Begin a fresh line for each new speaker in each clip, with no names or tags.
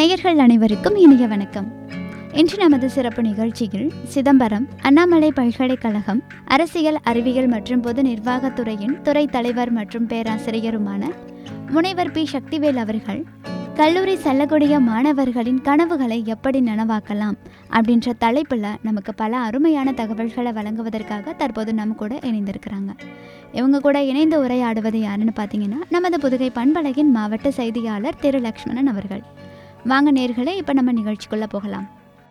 நேயர்கள் அனைவருக்கும் இனிய வணக்கம் இன்று நமது சிறப்பு நிகழ்ச்சியில் சிதம்பரம் அண்ணாமலை பல்கலைக்கழகம் அரசியல் அறிவியல் மற்றும் பொது நிர்வாகத்துறையின் துறை தலைவர் மற்றும் பேராசிரியருமான முனைவர் பி சக்திவேல் அவர்கள் கல்லூரி செல்லக்கூடிய மாணவர்களின் கனவுகளை எப்படி நனவாக்கலாம் அப்படின்ற தலைப்பில் நமக்கு பல அருமையான தகவல்களை வழங்குவதற்காக தற்போது நம்ம கூட இணைந்திருக்கிறாங்க இவங்க கூட இணைந்து உரையாடுவது யாருன்னு பார்த்தீங்கன்னா நமது புதுகை பண்பலையின் மாவட்ட செய்தியாளர் திரு லக்ஷ்மணன் அவர்கள் வாங்க நேர்களே இப்போ நம்ம நிகழ்ச்சிக்குள்ளே போகலாம்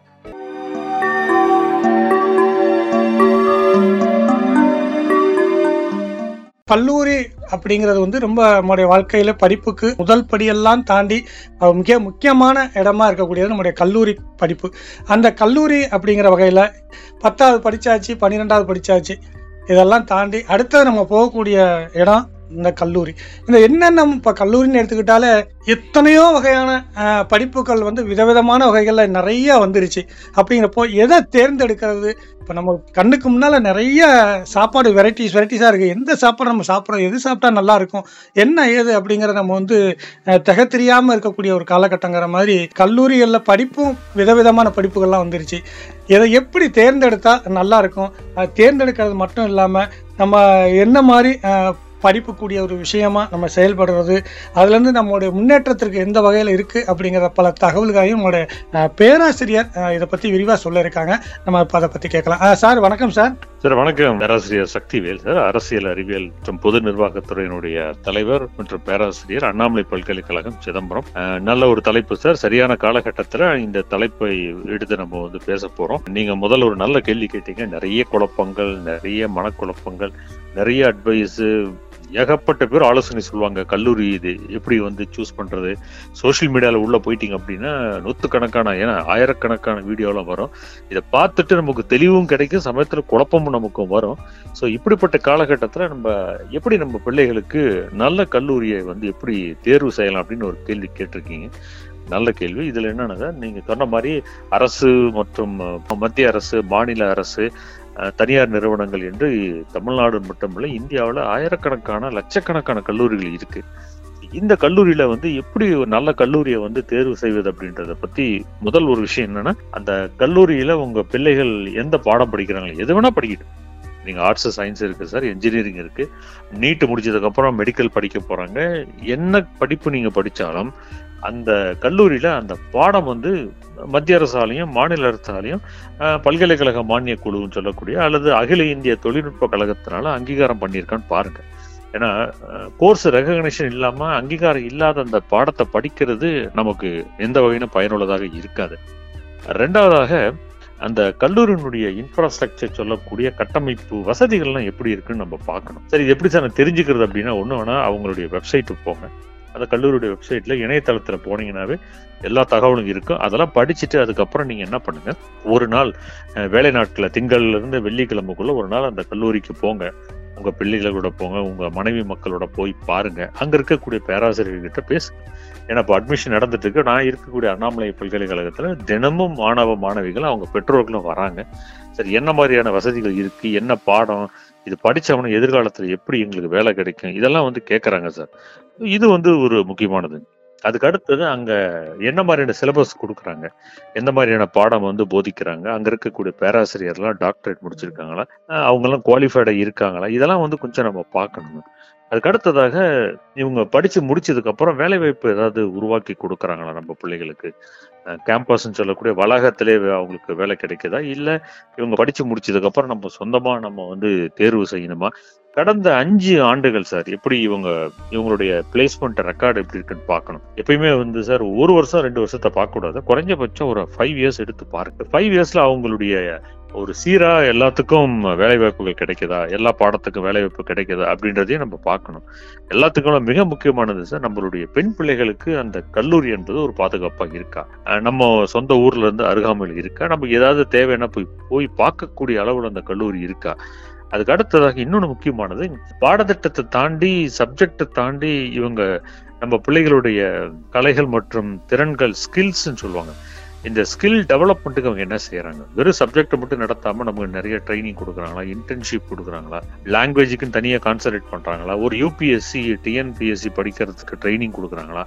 கல்லூரி அப்படிங்கிறது வந்து ரொம்ப நம்முடைய வாழ்க்கையில படிப்புக்கு முதல் படியெல்லாம் தாண்டி அஹ், மிக முக்கியமான இடமா இருக்கக்கூடியது நம்முடைய கல்லூரி படிப்பு அந்த கல்லூரி அப்படிங்கிற வகையில் பத்தாவது படிச்சாச்சு பன்னிரெண்டாவது படிச்சாச்சு இதெல்லாம் தாண்டி அடுத்தது நம்ம போகக்கூடிய இடம் இந்த கல்லூரி இந்த என்னென்ன இப்போ கல்லூரின்னு எடுத்துக்கிட்டாலே எத்தனையோ வகையான அஹ், படிப்புகள் வந்து விதவிதமான வகைகளில் நிறைய வந்துருச்சு அப்படிங்கிறப்போ எதை தேர்ந்தெடுக்கிறது இப்போ நம்ம கண்ணுக்கு முன்னால் நிறைய சாப்பாடு வெரைட்டிஸ் வெரைட்டிஸாக இருக்குது எந்த சாப்பாடு நம்ம சாப்பிட்றோம் எது சாப்பிட்டா நல்லா இருக்கும் என்ன ஏது அப்படிங்கிறத நம்ம வந்து அஹ், திகை தெரியாமல் இருக்கக்கூடிய ஒரு காலகட்டங்கிற மாதிரி கல்லூரிகளில் படிப்பும் விதவிதமான படிப்புகள்லாம் வந்துருச்சு இதை எப்படி தேர்ந்தெடுத்தா நல்லா இருக்கும் அஹ், தேர்ந்தெடுக்கிறது மட்டும் இல்லாமல் நம்ம என்ன மாதிரி அஹ், படிப்புக்கூடிய ஒரு விஷயமா நம்ம செயல்படுறது அதுலேருந்து நம்மளுடைய முன்னேற்றத்திற்கு எந்த வகையில் இருக்குது அப்படிங்கிற பல தகவல்களையும் நம்மளுடைய அஹ், பேராசிரியர் அஹ், இதை பற்றி விரிவாக சொல்ல இருக்காங்க நம்ம இப்போ அதை பற்றி கேட்கலாம் அஹ், சார் வணக்கம் சார்
சார் வணக்கம் பேராசிரியர் சக்திவேல் சார் அரசியல் அறிவியல் மற்றும் பொது நிர்வாகத்துறையினுடைய தலைவர் மற்றும் பேராசிரியர் அண்ணாமலை பல்கலைக்கழகம் சிதம்பரம் அஹ், நல்ல ஒரு தலைப்பு சார் சரியான காலகட்டத்துல இந்த தலைப்பை எடுத்து நம்ம வந்து பேச போறோம் நீங்க முதல்ல ஒரு நல்ல கேள்வி கேட்டீங்க நிறைய குழப்பங்கள் நிறைய மனக்குழப்பங்கள் நிறைய அட்வைஸ் ஏகப்பட்ட பேர் ஆலோசனை சொல்லுவாங்க கல்லூரி இது எப்படி வந்து சூஸ் பண்றது சோஷியல் மீடியால உள்ள போயிட்டீங்க அப்படின்னா நூத்துக்கணக்கான ஏன்னா ஆயிரக்கணக்கான வீடியோலாம் வரும் இதை பார்த்துட்டு நமக்கு தெளிவும் கிடைக்கும் சமயத்துல குழப்பமும் நமக்கும் வரும் ஸோ இப்படிப்பட்ட காலகட்டத்தில் நம்ம எப்படி நம்ம பிள்ளைகளுக்கு நல்ல கல்லூரியை வந்து எப்படி தேர்வு செய்யலாம் அப்படின்னு ஒரு கேள்வி கேட்டிருக்கீங்க நல்ல கேள்வி இதுல என்னன்னா நீங்க சொன்ன மாதிரி அரசு மற்றும் அஹ், மத்திய அரசு மாநில அரசு அஹ், தனியார் நிறுவனங்கள் என்று தமிழ்நாடு மட்டுமில்ல இந்தியாவில் ஆயிரக்கணக்கான லட்சக்கணக்கான கல்லூரிகள் இருக்கு இந்த கல்லூரியில வந்து எப்படி ஒரு நல்ல கல்லூரியை வந்து தேர்வு செய்வது அப்படின்றத பத்தி முதல் ஒரு விஷயம் என்னன்னா அந்த கல்லூரியில உங்க பிள்ளைகள் எந்த பாடம் படிக்கிறாங்க எது வேணா படிக்கட்டும் நீங்க ஆர்ட்ஸ் சயின்ஸ் இருக்கு சார் இன்ஜினியரிங் இருக்கு நீட் முடிச்சதுக்கு அப்புறம் மெடிக்கல் படிக்க போறாங்க என்ன படிப்பு நீங்க படிச்சாலும் அந்த கல்லூரியில அந்த பாடம் வந்து மத்திய அரசாலையும் மாநில அரசாலையும் அஹ், பல்கலைக்கழக மானிய குழுன்னு சொல்லக்கூடிய அல்லது அகில இந்திய தொழில்நுட்ப கழகத்தினால அங்கீகாரம் பண்ணியிருக்கான்னு பாருங்க ஏன்னா கோர்ஸ் ரெகக்னிஷன் இல்லாம அங்கீகாரம் இல்லாத அந்த பாடத்தை படிக்கிறது நமக்கு எந்த வகையிலும் பயனுள்ளதாக இருக்காது ரெண்டாவதாக அந்த கல்லூரியினுடைய இன்ஃப்ராஸ்ட்ரக்சர் சொல்லக்கூடிய கட்டமைப்பு வசதிகள்லாம் எப்படி இருக்குன்னு நம்ம பார்க்கணும் சரி இது எப்படி சார் நான் தெரிஞ்சுக்கிறது அப்படின்னா ஒன்று வேணா அவங்களுடைய வெப்சைட்டுக்கு போங்க அந்த கல்லூரியுடைய வெப்சைட்ல இணையதளத்துல போனீங்கன்னாவே எல்லா தகவலும் இருக்கும் அதெல்லாம் படிச்சுட்டு அதுக்கப்புறம் நீங்க என்ன பண்ணுங்க ஒரு நாள் அஹ், வேலை நாட்களை திங்கள்ல இருந்து வெள்ளிக்கிழமைக்குள்ள ஒரு நாள் அந்த கல்லூரிக்கு போங்க உங்க பிள்ளைகளோட போங்க உங்க மனைவி மக்களோட போய் பாருங்க அங்க இருக்கக்கூடிய பேராசிரியர்கிட்ட பேசுங்க ஏன்னா இப்போ அட்மிஷன் நடந்துட்டு இருக்கு நான் இருக்கக்கூடிய அண்ணாமலை பல்கலைக்கழகத்துல தினமும் மாணவ மாணவிகள் அவங்க பெற்றோர்களும் வராங்க சரி என்ன மாதிரியான வசதிகள் இருக்கு என்ன பாடம் இது படிச்சவன எதிர்காலத்துல எப்படி எங்களுக்கு வேலை கிடைக்கும் இதெல்லாம் வந்து கேட்கறாங்க சார் இது வந்து ஒரு முக்கியமானது அதுக்கு அடுத்தது அங்க என்ன மாதிரியான சிலபஸ் கொடுக்குறாங்க எந்த மாதிரியான பாடம் வந்து போதிக்கிறாங்க அங்க இருக்கக்கூடிய பேராசிரியர்லாம் டாக்டரேட் முடிச்சிருக்காங்களா அஹ் அவங்கெல்லாம் குவாலிஃபைடா இருக்காங்களா இதெல்லாம் வந்து கொஞ்சம் நம்ம பார்க்கணும் அதுக்கு அடுத்ததாக இவங்க படிச்சு முடிச்சதுக்கு அப்புறம் வேலை வாய்ப்பு ஏதாவது உருவாக்கி கொடுக்குறாங்களா நம்ம பிள்ளைகளுக்கு கேம்பஸ்ன்னு சொல்லக்கூடிய வளாகத்திலே வே- அவங்களுக்கு வேலை கிடைக்குதா இல்ல இவங்க படிச்சு முடிச்சதுக்கு அப்புறம் நம்ம சொந்தமா நம்ம வந்து தேர்வு செய்யணுமா கடந்த அஞ்சு ஆண்டுகள் சார் எப்படி இவங்க இவங்களுடைய பிளேஸ்மெண்ட் ரெக்கார்டு எப்படி இருக்குன்னு பார்க்கணும் எப்பயுமே வந்து சார் ஒரு வருஷம் ரெண்டு வருஷத்தை பார்க்க கூடாது குறைஞ்சபட்சம் ஒரு ஃபைவ் இயர்ஸ் எடுத்து பாருங்க ஃபைவ் இயர்ஸ்ல அவங்களுடைய ஒரு சீரா எல்லாத்துக்கும் வேலை வாய்ப்புகள் கிடைக்குதா எல்லா பாடத்துக்கும் வேலை வாய்ப்பு கிடைக்குதா அப்படின்றதையும் நம்ம பார்க்கணும் எல்லாத்துக்கும் மிக முக்கியமானது சார் நம்மளுடைய பெண் பிள்ளைகளுக்கு அந்த கல்லூரி என்பது ஒரு பாதுகாப்பா இருக்கா அஹ் நம்ம சொந்த ஊர்ல இருந்து அருகாமையில் இருக்கா நமக்கு ஏதாவது தேவைன்னா போய் போய் பார்க்கக்கூடிய அளவுல அந்த கல்லூரி இருக்கா அதுக்கு அடுத்ததாக இன்னொன்று முக்கியமானது பாடத்திட்டத்தை தாண்டி சப்ஜெக்டை தாண்டி இவங்க நம்ம பிள்ளைகளுடைய கலைகள் மற்றும் திறன்கள் ஸ்கில்ஸ்ன்னு சொல்லுவாங்க இந்த ஸ்கில் டெவலப்மெண்ட்டுக்கு அவங்க என்ன செய்யறாங்க வெறும் சப்ஜெக்ட் மட்டும் நடத்தாம நமக்கு நிறைய ட்ரைனிங் கொடுக்குறாங்களா இன்டர்ன்ஷிப் கொடுக்குறாங்களா லாங்குவேஜுக்குன்னு தனியாக கான்சன்ட்ரேட் பண்றாங்களா ஒரு யூபிஎஸ்சி டிஎன்பிஎஸ்சி படிக்கிறதுக்கு ட்ரைனிங் கொடுக்குறாங்களா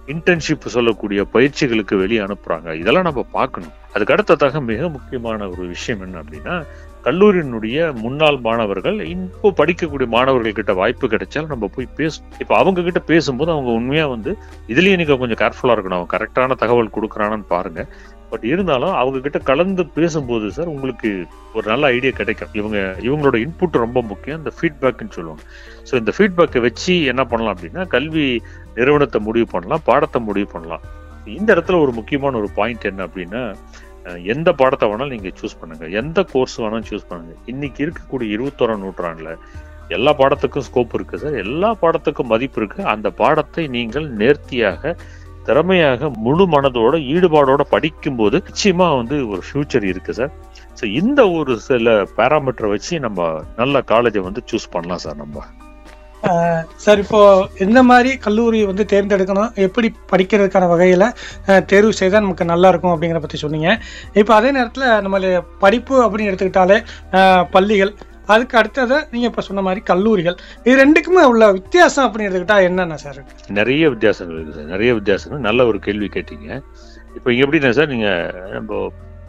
இன்டர்ன்ஷிப் சொல்லக்கூடிய பயிற்சிகளுக்கு வெளியே அனுப்புறாங்க இதெல்லாம் நம்ம பார்க்கணும் அதுக்கு அடுத்ததாக மிக முக்கியமான ஒரு விஷயம் என்ன அப்படின்னா கல்லூரியினுடைய முன்னாள் மாணவர்கள் இப்போ படிக்கக்கூடிய மாணவர்கள் கிட்ட வாய்ப்பு கிடைச்சாலும் நம்ம போய் பேசணும் இப்போ அவங்க கிட்ட பேசும்போது அவங்க உண்மையா வந்து இதுலயே நீங்க கொஞ்சம் கேர்ஃபுல்லா இருக்கணும் அவன் கரெக்டான தகவல் கொடுக்குறானான்னு பாருங்க பட் இருந்தாலும் அவங்க கிட்ட கலந்து பேசும்போது சார் உங்களுக்கு ஒரு நல்ல ஐடியா கிடைக்கும் இவங்க இவங்களோட இன்புட் ரொம்ப முக்கியம் இந்த ஃபீட்பேக்னு சொல்லுவாங்க ஸோ இந்த ஃபீட்பேக்கை வச்சு என்ன பண்ணலாம் அப்படின்னா கல்வி நிறுவனத்தை முடிவு பண்ணலாம் பாடத்தை முடிவு பண்ணலாம் இந்த இடத்துல ஒரு முக்கியமான ஒரு பாயிண்ட் என்ன அப்படின்னா அஹ், எந்த பாடத்தை வேணாலும் நீங்க சூஸ் பண்ணுங்க எந்த கோர்ஸ் வேணாலும் சூஸ் பண்ணுங்க இன்னைக்கு இருக்கக்கூடிய இருபத்தோராம் நூற்றாண்டுல எல்லா பாடத்துக்கும் ஸ்கோப் இருக்கு சார் எல்லா பாடத்துக்கும் மதிப்பு இருக்கு அந்த பாடத்தை நீங்கள் நேர்த்தியாக திறமையாக முழு மனதோட ஈடுபாடோட படிக்கும்போது நிச்சயமா வந்து ஒரு ஃபியூச்சர் இருக்கு சார் ஸோ இந்த ஒரு சில பேராமீட்டரை வச்சு நம்ம நல்ல காலேஜை வந்து சூஸ் பண்ணலாம் சார் நம்ம
சார் இப்போ எந்த மாதிரி கல்லூரி வந்து தேர்ந்தெடுக்கணும் எப்படி படிக்கிறதுக்கான வகையில் தேர்வு செய்தால் நமக்கு நல்லா இருக்கும் அப்படிங்கிற பற்றி சொன்னீங்க இப்போ அதே நேரத்தில் நம்ம படிப்பு அப்படின்னு எடுத்துக்கிட்டாலே அஹ், பள்ளிகள் அதுக்கு அடுத்ததை நீங்கள் இப்போ சொன்ன மாதிரி கல்லூரிகள் இது ரெண்டுக்குமே உள்ள வித்தியாசம் அப்படின்னு எடுத்துக்கிட்டா என்னென்ன சார்
நிறைய வித்தியாசங்கள் இருக்கு சார் நிறைய வித்தியாசங்கள் நல்ல ஒரு கேள்வி கேட்டீங்க இப்போ இங்க எப்படின்னா சார் நீங்க நம்ம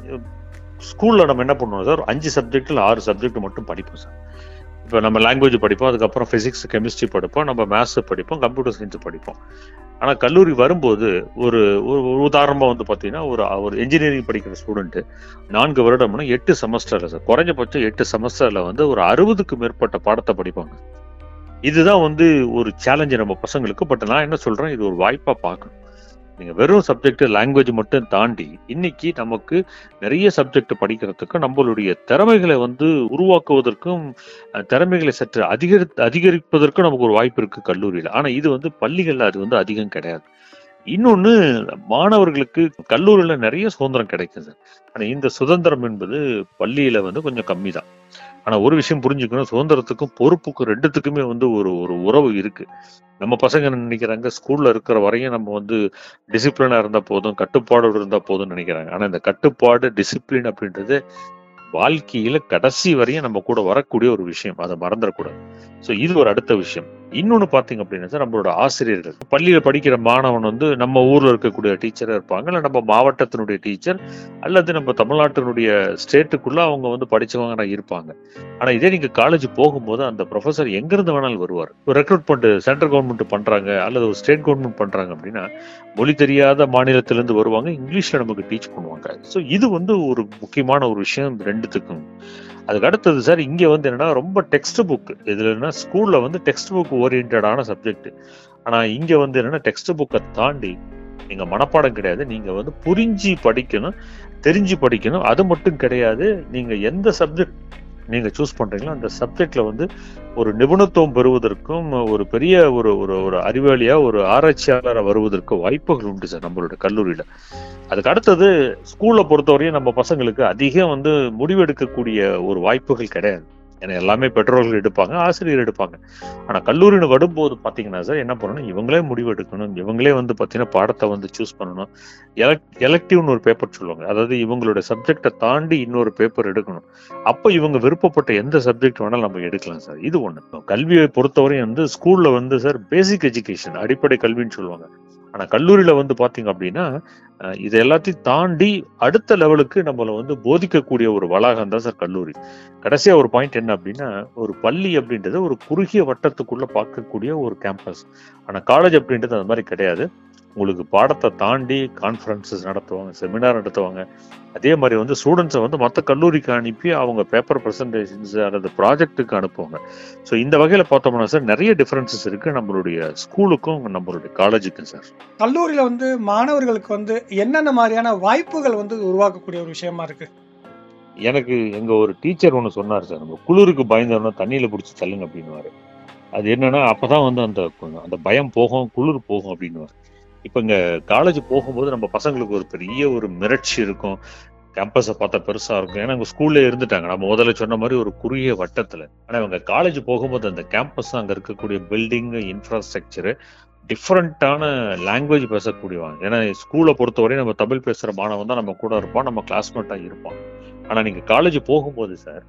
ஸ்கூல்ல நம்ம என்ன பண்ணுவோம் சார் அஞ்சு சப்ஜெக்ட்ல ஆறு சப்ஜெக்ட் மட்டும் படிப்போம் சார் இப்போ நம்ம லாங்குவேஜ் படிப்போம் அதுக்கப்புறம் ஃபிசிக்ஸ் கெமிஸ்ட்ரி படிப்போம் நம்ம மேத்ஸ் படிப்போம் கம்ப்யூட்டர் சயின்ஸ் படிப்போம் ஆனா கல்லூரி வரும்போது ஒரு ஒரு ஒரு உதாரணமா வந்து பாத்தீங்கன்னா ஒரு ஒரு இன்ஜினியரிங் படிக்கிற ஸ்டூடெண்ட் நான்கு வருடம்னா எட்டு செமஸ்டர்ல சார் குறைஞ்சபட்சம் எட்டு செமஸ்டர்ல வந்து ஒரு அறுபதுக்கு மேற்பட்ட பாடத்தை படிப்பாங்க இதுதான் வந்து ஒரு சேலஞ்சு நம்ம பசங்களுக்கு பட் நான் என்ன சொல்றேன் இது ஒரு வாய்ப்பா பார்க்கணும் நீங்க வெறும் சப்ஜெக்ட் லாங்குவேஜ் மட்டும் தாண்டி இன்னைக்கு நமக்கு நிறைய சப்ஜெக்ட் படிக்கிறதுக்கும் நம்மளுடைய திறமைகளை வந்து உருவாக்குவதற்கும் அஹ், திறமைகளை சற்று அதிகரி அதிகரிப்பதற்கும் நமக்கு ஒரு வாய்ப்பு இருக்கு கல்லூரியில ஆனா இது வந்து பள்ளிகள்ல அது வந்து அதிகம் கிடையாது இன்னொன்னு மாணவர்களுக்கு கல்லூரியில நிறைய சுதந்திரம் கிடைக்கும் சார் ஆனா இந்த சுதந்திரம் என்பது பள்ளியில வந்து கொஞ்சம் கம்மி தான் ஆனா ஒரு விஷயம் புரிஞ்சுக்கணும் சுதந்திரத்துக்கும் பொறுப்புக்கும் ரெண்டுத்துக்குமே வந்து ஒரு ஒரு உறவு இருக்கு நம்ம பசங்க என்ன நினைக்கிறாங்க ஸ்கூல்ல இருக்கிற வரையும் நம்ம வந்து டிசிப்ளினா இருந்தா போதும் கட்டுப்பாடோடு இருந்தா போதும்னு நினைக்கிறாங்க ஆனா இந்த கட்டுப்பாடு டிசிப்ளின் அப்படின்றது வாழ்க்கையில கடைசி வரையும் நம்ம கூட வரக்கூடிய ஒரு விஷயம் அதை மறந்துடக்கூடாது ஸோ இது ஒரு அடுத்த விஷயம் இன்னொன்னு பாத்தீங்க அப்படின்னா சார் நம்மளோட ஆசிரியர்கள் பள்ளியில படிக்கிற மாணவன் வந்து நம்ம ஊர்ல இருக்கக்கூடிய டீச்சரா இருப்பாங்க இல்ல நம்ம மாவட்டத்தினுடைய டீச்சர் அல்லது நம்ம தமிழ்நாட்டினுடைய ஸ்டேட்டுக்குள்ள அவங்க வந்து படிச்சவங்க இருப்பாங்க ஆனா இதே நீங்க காலேஜ் போகும்போது அந்த ப்ரொஃபசர் எங்க இருந்து வேணாலும் வருவார் ஒரு ரெக்ரூட்மெண்ட் சென்ட்ரல் கவர்மெண்ட் பண்றாங்க அல்லது ஒரு ஸ்டேட் கவர்மெண்ட் பண்றாங்க அப்படின்னா மொழி தெரியாத மாநிலத்திலிருந்து வருவாங்க இங்கிலீஷ்ல நமக்கு டீச் பண்ணுவாங்க ஸோ இது வந்து ஒரு முக்கியமான ஒரு விஷயம் ரெண்டுத்துக்கும் அதுக்கு அடுத்தது சார் இங்க வந்து என்னன்னா ரொம்ப டெக்ஸ்ட் புக் இதுலன்னா ஸ்கூல்ல வந்து டெக்ஸ்ட் புக் ஓரியன்டான சப்ஜெக்ட் ஆனா இங்க வந்து என்னன்னா டெக்ஸ்ட் புக்கை தாண்டி நீங்க மனப்பாடம் கிடையாது நீங்க வந்து புரிஞ்சு படிக்கணும் தெரிஞ்சு படிக்கணும் அது மட்டும் கிடையாது நீங்க எந்த சப்ஜெக்ட் நீங்க சூஸ் பண்றீங்களோ அந்த சப்ஜெக்ட்ல வந்து ஒரு நிபுணத்துவம் பெறுவதற்கும் ஒரு பெரிய ஒரு ஒரு ஒரு அறிவாளியா ஒரு ஆராய்ச்சியாளராக வருவதற்கு வாய்ப்புகள் உண்டு சார் நம்மளோட கல்லூரியில அதுக்கு அடுத்தது ஸ்கூல்ல பொறுத்தவரையும் நம்ம பசங்களுக்கு அதிகம் வந்து முடிவெடுக்கக்கூடிய ஒரு வாய்ப்புகள் கிடையாது ஏன்னா எல்லாமே பெற்றோர்கள் எடுப்பாங்க ஆசிரியர் எடுப்பாங்க ஆனா கல்லூரின்னு வரும்போது பாத்தீங்கன்னா சார் என்ன பண்ணணும் இவங்களே முடிவெடுக்கணும் இவங்களே வந்து பாத்தீங்கன்னா பாடத்தை வந்து சூஸ் பண்ணணும் எலக்ட் எலக்டிவ்னு ஒரு பேப்பர் சொல்லுவாங்க அதாவது இவங்களோட சப்ஜெக்டை தாண்டி இன்னொரு பேப்பர் எடுக்கணும் அப்போ இவங்க விருப்பப்பட்ட எந்த சப்ஜெக்ட் வேணாலும் நம்ம எடுக்கலாம் சார் இது ஒண்ணு கல்வியை பொறுத்தவரையும் வந்து ஸ்கூல்ல வந்து சார் பேசிக் எஜுகேஷன் அடிப்படை கல்வின்னு சொல்லுவாங்க ஆனா கல்லூரியில வந்து பாத்தீங்க அப்படின்னா அஹ், இது எல்லாத்தையும் தாண்டி அடுத்த லெவலுக்கு நம்மள வந்து போதிக்கக்கூடிய ஒரு வளாகம் தான் சார் கல்லூரி கடைசியா ஒரு பாயிண்ட் என்ன அப்படின்னா ஒரு பள்ளி அப்படின்றது ஒரு குறுகிய வட்டத்துக்குள்ள பார்க்கக்கூடிய ஒரு கேம்பஸ் ஆனா காலேஜ் அப்படின்றது அந்த மாதிரி கிடையாது உங்களுக்கு பாடத்தை தாண்டி கான்ஃபரன்சஸ் நடத்துவாங்க செமினார் நடத்துவாங்க அதே மாதிரி வந்து ஸ்டூடெண்ட்ஸை வந்து மற்ற கல்லூரிக்கு அனுப்பி அவங்க பேப்பர் ப்ரெசன்டேஷன்ஸ் அல்லது ப்ராஜெக்ட்டுக்கு அனுப்புவாங்க ஸோ இந்த வகையில் பார்த்தோம்னா சார் நிறைய டிஃபரன்சஸ் இருக்கு நம்மளுடைய ஸ்கூலுக்கும் நம்மளுடைய காலேஜுக்கும் சார்
கல்லூரியில் வந்து மாணவர்களுக்கு வந்து என்னென்ன மாதிரியான வாய்ப்புகள் வந்து உருவாக்கக்கூடிய ஒரு விஷயமா இருக்கு
எனக்கு எங்க ஒரு டீச்சர் ஒன்று சொன்னார் சார் நம்ம குளிருக்கு பயந்தவனா தண்ணியில பிடிச்சி தள்ளுங்க அப்படின்னுவாரு அது என்னன்னா அப்பதான் வந்து அந்த அந்த பயம் போகும் குளிர் போகும் அப்படின்னுவாரு இப்போ இங்க காலேஜ் போகும்போது நம்ம பசங்களுக்கு ஒரு பெரிய ஒரு மிரட்சி இருக்கும் கேம்பஸை பார்த்தா பெருசா இருக்கும் ஏன்னா அவங்க ஸ்கூல்ல இருந்துட்டாங்க நம்ம முதல்ல சொன்ன மாதிரி ஒரு குறுகிய வட்டத்துல ஆனா இவங்க காலேஜ் போகும்போது அந்த கேம்பஸ் அங்க இருக்கக்கூடிய பில்டிங் இன்ஃப்ராஸ்ட்ரக்சர் டிஃப்ரெண்டான லாங்குவேஜ் பேசக்கூடியவங்க ஏன்னா ஸ்கூலை பொறுத்தவரை நம்ம தமிழ் பேசுற மாணவன் தான் நம்ம கூட இருப்பான் நம்ம கிளாஸ்மேட்டா இருப்பான் ஆனா நீங்க காலேஜ் போகும்போது சார்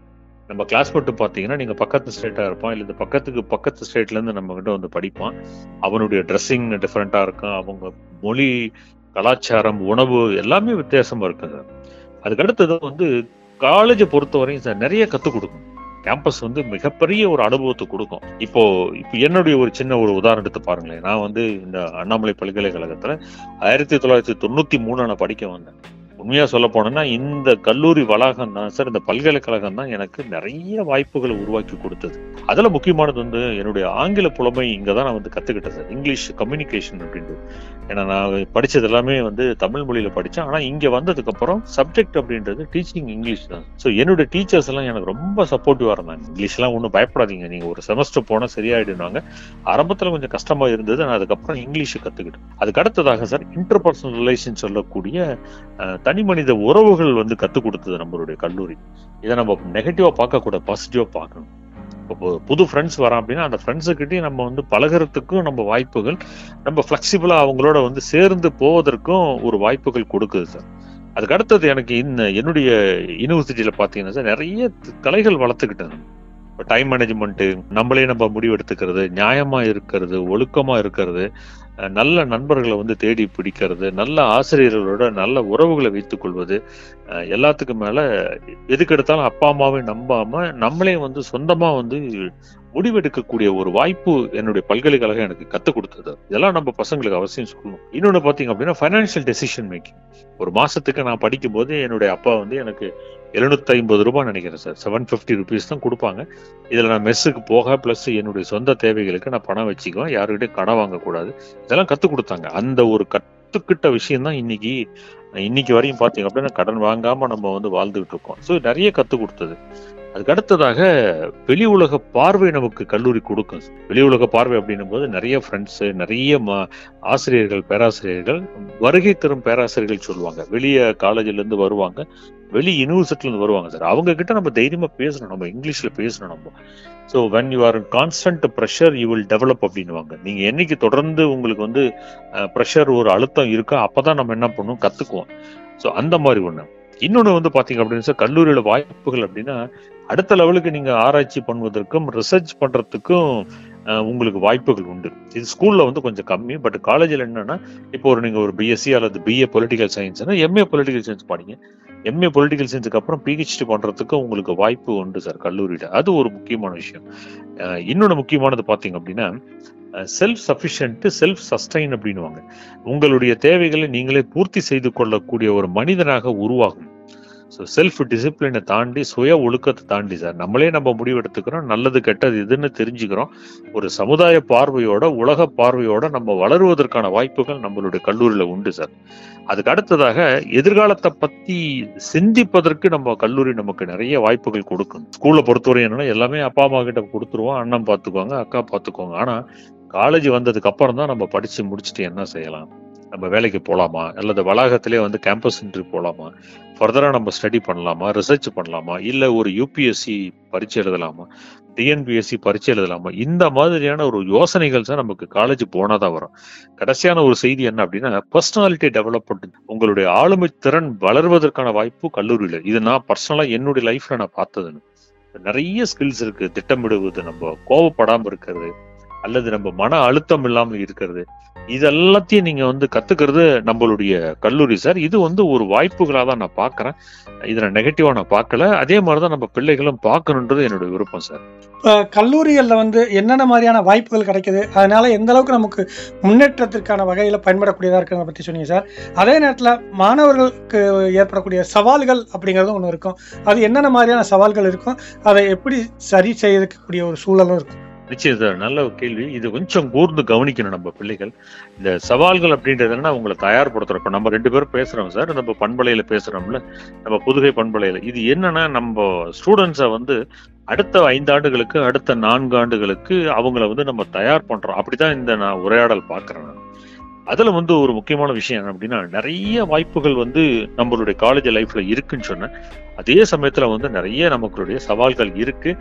நம்ம கிளாஸ்மேட் பார்த்தீங்கன்னா நீங்க பக்கத்து ஸ்டேட்டா இருப்பான் இல்லை இந்த பக்கத்துக்கு பக்கத்து ஸ்டேட்ல இருந்து நம்ம கிட்ட வந்து படிப்பான் அவனுடைய ட்ரெஸ்ஸிங் டிஃப்ரெண்டா இருக்கும் அவங்க மொழி கலாச்சாரம் உணவு எல்லாமே வித்தியாசமா இருக்குது சார் அதுக்கு அடுத்தது வந்து காலேஜை பொறுத்தவரையும் சார் நிறைய கற்றுக் கொடுக்கும் கேம்பஸ் வந்து மிகப்பெரிய ஒரு அனுபவத்தை கொடுக்கும் இப்போ இப்போ என்னுடைய ஒரு சின்ன ஒரு உதாரணத்தை பாருங்களேன் நான் வந்து இந்த அண்ணாமலை பல்கலைக்கழகத்துல ஆயிரத்தி தொள்ளாயிரத்தி தொண்ணூத்தி மூணு நான் படிக்க வந்தேன் உண்மையா சொல்ல போனேன்னா இந்த கல்லூரி வளாகம் தான் சார் இந்த பல்கலைக்கழகம் தான் எனக்கு நிறைய வாய்ப்புகளை உருவாக்கி கொடுத்தது அதுல முக்கியமானது வந்து என்னுடைய ஆங்கில புலமை இங்க தான் நான் வந்து கத்துக்கிட்டேன் சார் இங்கிலீஷ் கம்யூனிகேஷன் அப்படின்றது ஏன்னா நான் படிச்சது எல்லாமே வந்து தமிழ் மொழியில படிச்சேன் ஆனா இங்க வந்ததுக்கு அப்புறம் சப்ஜெக்ட் அப்படின்றது டீச்சிங் இங்கிலீஷ் தான் ஸோ என்னோட டீச்சர்ஸ் எல்லாம் எனக்கு ரொம்ப சப்போர்ட்டிவா இருந்தாங்க இங்கிலீஷ் எல்லாம் ஒன்றும் பயப்படாதீங்க நீங்க ஒரு செமஸ்டர் போனா சரியாயிடுனாங்க ஆரம்பத்துல கொஞ்சம் கஷ்டமா இருந்தது நான் அதுக்கப்புறம் இங்கிலீஷ் கத்துக்கிட்டேன் அதுக்கு அடுத்ததாக சார் இன்டர்பர்சனல் ரிலேஷன் சொல்லக்கூடிய அஹ், தனி மனித உறவுகள் வந்து கத்துக் கொடுத்தது நம்மளுடைய கல்லூரி இதை நம்ம நெகட்டிவா பார்க்க கூடாது பாசிட்டிவா பார்க்கணும் இப்போ புது ஃப்ரெண்ட்ஸ் வரான் அப்படின்னா அந்த ஃப்ரெண்ட்ஸுக்கிட்டையும் நம்ம வந்து பழகுறதுக்கும் நம்ம வாய்ப்புகள் நம்ம ஃபிளெக்சிபிளா அவங்களோட வந்து சேர்ந்து போவதற்கும் ஒரு வாய்ப்புகள் கொடுக்குது சார் அதுக்கு அடுத்தது எனக்கு இந்த என்னுடைய யூனிவர்சிட்டியில பாத்தீங்கன்னா சார் நிறைய கலைகள் வளர்த்துக்கிட்டேன் இப்போ டைம் மேனேஜ்மெண்ட் நம்மளே நம்ம முடிவு எடுத்துக்கிறது நியாயமா இருக்கிறது ஒழுக்கமா இருக்கிறது அஹ் நல்ல நண்பர்களை வந்து தேடி பிடிக்கிறது நல்ல ஆசிரியர்களோட நல்ல உறவுகளை வைத்துக் கொள்வது அஹ் எல்லாத்துக்கும் மேல எதுக்கு எடுத்தாலும் அப்பா அம்மாவை நம்பாம நம்மளே வந்து சொந்தமா வந்து முடிவெடுக்கக்கூடிய ஒரு வாய்ப்பு என்னுடைய பல்கலைக்கழகம் எனக்கு கத்துக் கொடுத்தது இதெல்லாம் நம்ம பசங்களுக்கு அவசியம் சொல்லணும் இன்னொன்னு பாத்தீங்க அப்படின்னா ஃபைனான்சியல் டெசிஷன் மேக்கிங் ஒரு மாசத்துக்கு நான் படிக்கும் போது என்னுடைய அப்பா வந்து எனக்கு எழுநூத்தி ஐம்பது ரூபாய் நினைக்கிறேன் சார் செவன் பிப்டி ருபீஸ் தான் கொடுப்பாங்க இதுல நான் மெஸ்ஸுக்கு போக பிளஸ் என்னுடைய சொந்த தேவைகளுக்கு நான் பணம் வச்சுக்குவேன் யாருக்கிட்டையும் கடன் வாங்கக்கூடாது இதெல்லாம் கத்துக் கொடுத்தாங்க அந்த ஒரு கத்துக்கிட்ட விஷயம் தான் இன்னைக்கு இன்னைக்கு வரையும் பாத்தீங்க அப்படின்னா கடன் வாங்காம நம்ம வந்து வாழ்ந்துகிட்டு இருக்கோம் ஸோ நிறைய கத்துக் கொடுத்தது அதுக்கு அடுத்ததாக வெளி உலக பார்வை நமக்கு கல்லூரி கொடுக்கும் வெளி உலக பார்வை அப்படின்னும் போது நிறைய ஃப்ரெண்ட்ஸ் நிறைய ம- ஆசிரியர்கள் பேராசிரியர்கள் வருகை தரும் பேராசிரியர்கள் சொல்லுவாங்க வெளிய காலேஜ்ல இருந்து வருவாங்க வெளி யூனிவர்சிட்டில இருந்து வருவாங்க சார் அவங்க கிட்ட நம்ம தைரியமா பேசணும் நம்ம இங்கிலீஷ்ல பேசணும் நம்ம so when you are constant pressure you will develop அப்படின்னுவாங்க நீங்க என்னைக்கு தொடர்ந்து உங்களுக்கு வந்து ப்ரெஷர் ஒரு அழுத்தம் இருக்கோ அப்பதான் நம்ம என்ன பண்ணுவோம் கத்துக்குவோம் ஸோ அந்த மாதிரி ஒண்ணு இன்னொன்னு வந்து பாத்தீங்க அப்படின்னு சார் கல்லூரியோட வாய்ப்புகள் அப்படின்னா அடுத்த லெவலுக்கு நீங்க ஆராய்ச்சி பண்ணுவதற்கும் ரிசர்ச் பண்றதுக்கும் அஹ், உங்களுக்கு வாய்ப்புகள் உண்டு இது ஸ்கூல்ல வந்து கொஞ்சம் கம்மி பட் காலேஜில் என்னன்னா இப்போ ஒரு நீங்க ஒரு பிஎஸ்சி அல்லது பிஏ பொலிட்டிக்கல் சயின்ஸ்னா எம்ஏ பொலிட்டிக்கல் சயின்ஸ் படிங்க எம்ஏ பொலிட்டிக்கல் சயின்ஸுக்கு அப்புறம் பிஹெச்டி பண்றதுக்கு உங்களுக்கு வாய்ப்பு உண்டு சார் கல்லூரியில அது ஒரு முக்கியமான விஷயம் அஹ், இன்னொன்னு முக்கியமானது பாத்தீங்க அப்படின்னா செல்ஃப் சஃபிஷியன்ட் செல்ஃப் சஸ்டைன் அப்படின்னுவாங்க உங்களுடைய தேவைகளை நீங்களே பூர்த்தி செய்து கொள்ளக்கூடிய ஒரு மனிதனாக உருவாகும் ஸோ செல்ஃப் டிசிப்ளினை தாண்டி சுய ஒழுக்கத்தை தாண்டி சார் நம்மளே நம்ம முடிவு எடுத்துக்கிறோம் நல்லது கெட்டது இதுன்னு தெரிஞ்சுக்கிறோம் ஒரு சமுதாய பார்வையோட உலக பார்வையோட நம்ம வளருவதற்கான வாய்ப்புகள் நம்மளுடைய கல்லூரியில உண்டு சார் அதுக்கு அடுத்ததாக எதிர்காலத்தை பத்தி சிந்திப்பதற்கு நம்ம கல்லூரி நமக்கு நிறைய வாய்ப்புகள் கொடுக்கும் ஸ்கூல்ல பொறுத்தவரை என்னன்னா எல்லாமே அப்பா அம்மா கிட்ட கொடுத்துருவோம் அண்ணன் பார்த்துக்குவாங்க அக்கா பார்த்துக்குவாங்க ஆனா காலேஜ் வந்ததுக்கு அப்புறம் தான் நம்ம படிச்சு முடிச்சுட்டு என்ன செய்யலாம் நம்ம வேலைக்கு போலாமா அல்லது வளாகத்திலே வந்து கேம்பஸ் இன்டர்வியூ போலாமா ஃபர்தரா நம்ம ஸ்டடி பண்ணலாமா ரிசர்ச் பண்ணலாமா இல்ல ஒரு யூபிஎஸ்சி பரீட்சை எழுதலாமா டிஎன்பிஎஸ்சி பரீட்சை எழுதலாமா இந்த மாதிரியான ஒரு யோசனைகள் தான் நமக்கு காலேஜ் போனாதான் வரும் கடைசியான ஒரு செய்தி என்ன அப்படின்னா பர்சனாலிட்டி டெவலப்மெண்ட் உங்களுடைய ஆளுமை திறன் வளர்வதற்கான வாய்ப்பு கல்லூரியில இது நான் பர்சனலா என்னுடைய லைஃப்ல நான் பார்த்ததுன்னு நிறைய ஸ்கில்ஸ் இருக்கு திட்டமிடுவது நம்ம கோவப்படாம இருக்கிறது அல்லது நம்ம மன அழுத்தம் இல்லாமல் இருக்கிறது இது எல்லாத்தையும் நீங்க வந்து கத்துக்கிறது நம்மளுடைய கல்லூரி சார் இது வந்து ஒரு வாய்ப்புகளா தான் நான் பாக்குறேன் இதை நான் நெகட்டிவா நான் பார்க்கல அதே மாதிரிதான் நம்ம பிள்ளைகளும் பார்க்கணுன்றது என்னுடைய விருப்பம் சார்
இப்போ கல்லூரிகளில் வந்து என்னென்ன மாதிரியான வாய்ப்புகள் கிடைக்குது அதனால எந்த அளவுக்கு நமக்கு முன்னேற்றத்திற்கான வகையில் பயன்படக்கூடியதாக இருக்கிறத பற்றி சொன்னீங்க சார் அதே நேரத்தில் மாணவர்களுக்கு ஏற்படக்கூடிய சவால்கள் அப்படிங்கிறதும் ஒன்று இருக்கும் அது என்னென்ன மாதிரியான சவால்கள் இருக்கும் அதை எப்படி சரி செய்யக்கூடிய ஒரு சூழலும் இருக்கும்
நிச்சயம் சார் நல்ல ஒரு கேள்வி இது கொஞ்சம் கூர்ந்து கவனிக்கணும் நம்ம பிள்ளைகள் இந்த சவால்கள் அப்படின்றது என்ன உங்களை தயார்படுத்துறோம் இப்ப நம்ம ரெண்டு பேரும் பேசுறோம் சார் நம்ம பண்பலையில பேசுறோம்ல நம்ம புதுகை பண்பலையில இது என்னன்னா நம்ம ஸ்டூடெண்ட்ஸை வந்து அடுத்த ஐந்து ஆண்டுகளுக்கு அடுத்த நான்கு ஆண்டுகளுக்கு அவங்கள வந்து நம்ம தயார் பண்றோம் அப்படிதான் இந்த நான் உரையாடல் பார்க்கிறேன் நான். அதுல வந்து ஒரு முக்கியமான விஷயம் என்ன அப்படின்னா நிறைய வாய்ப்புகள் வந்து நம்மளுடைய காலேஜ் லைஃப்ல இருக்குன்னு சொன்னேன் அதே சமயத்துல வந்து நிறைய நமக்குடைய சவால்கள் இருக்கு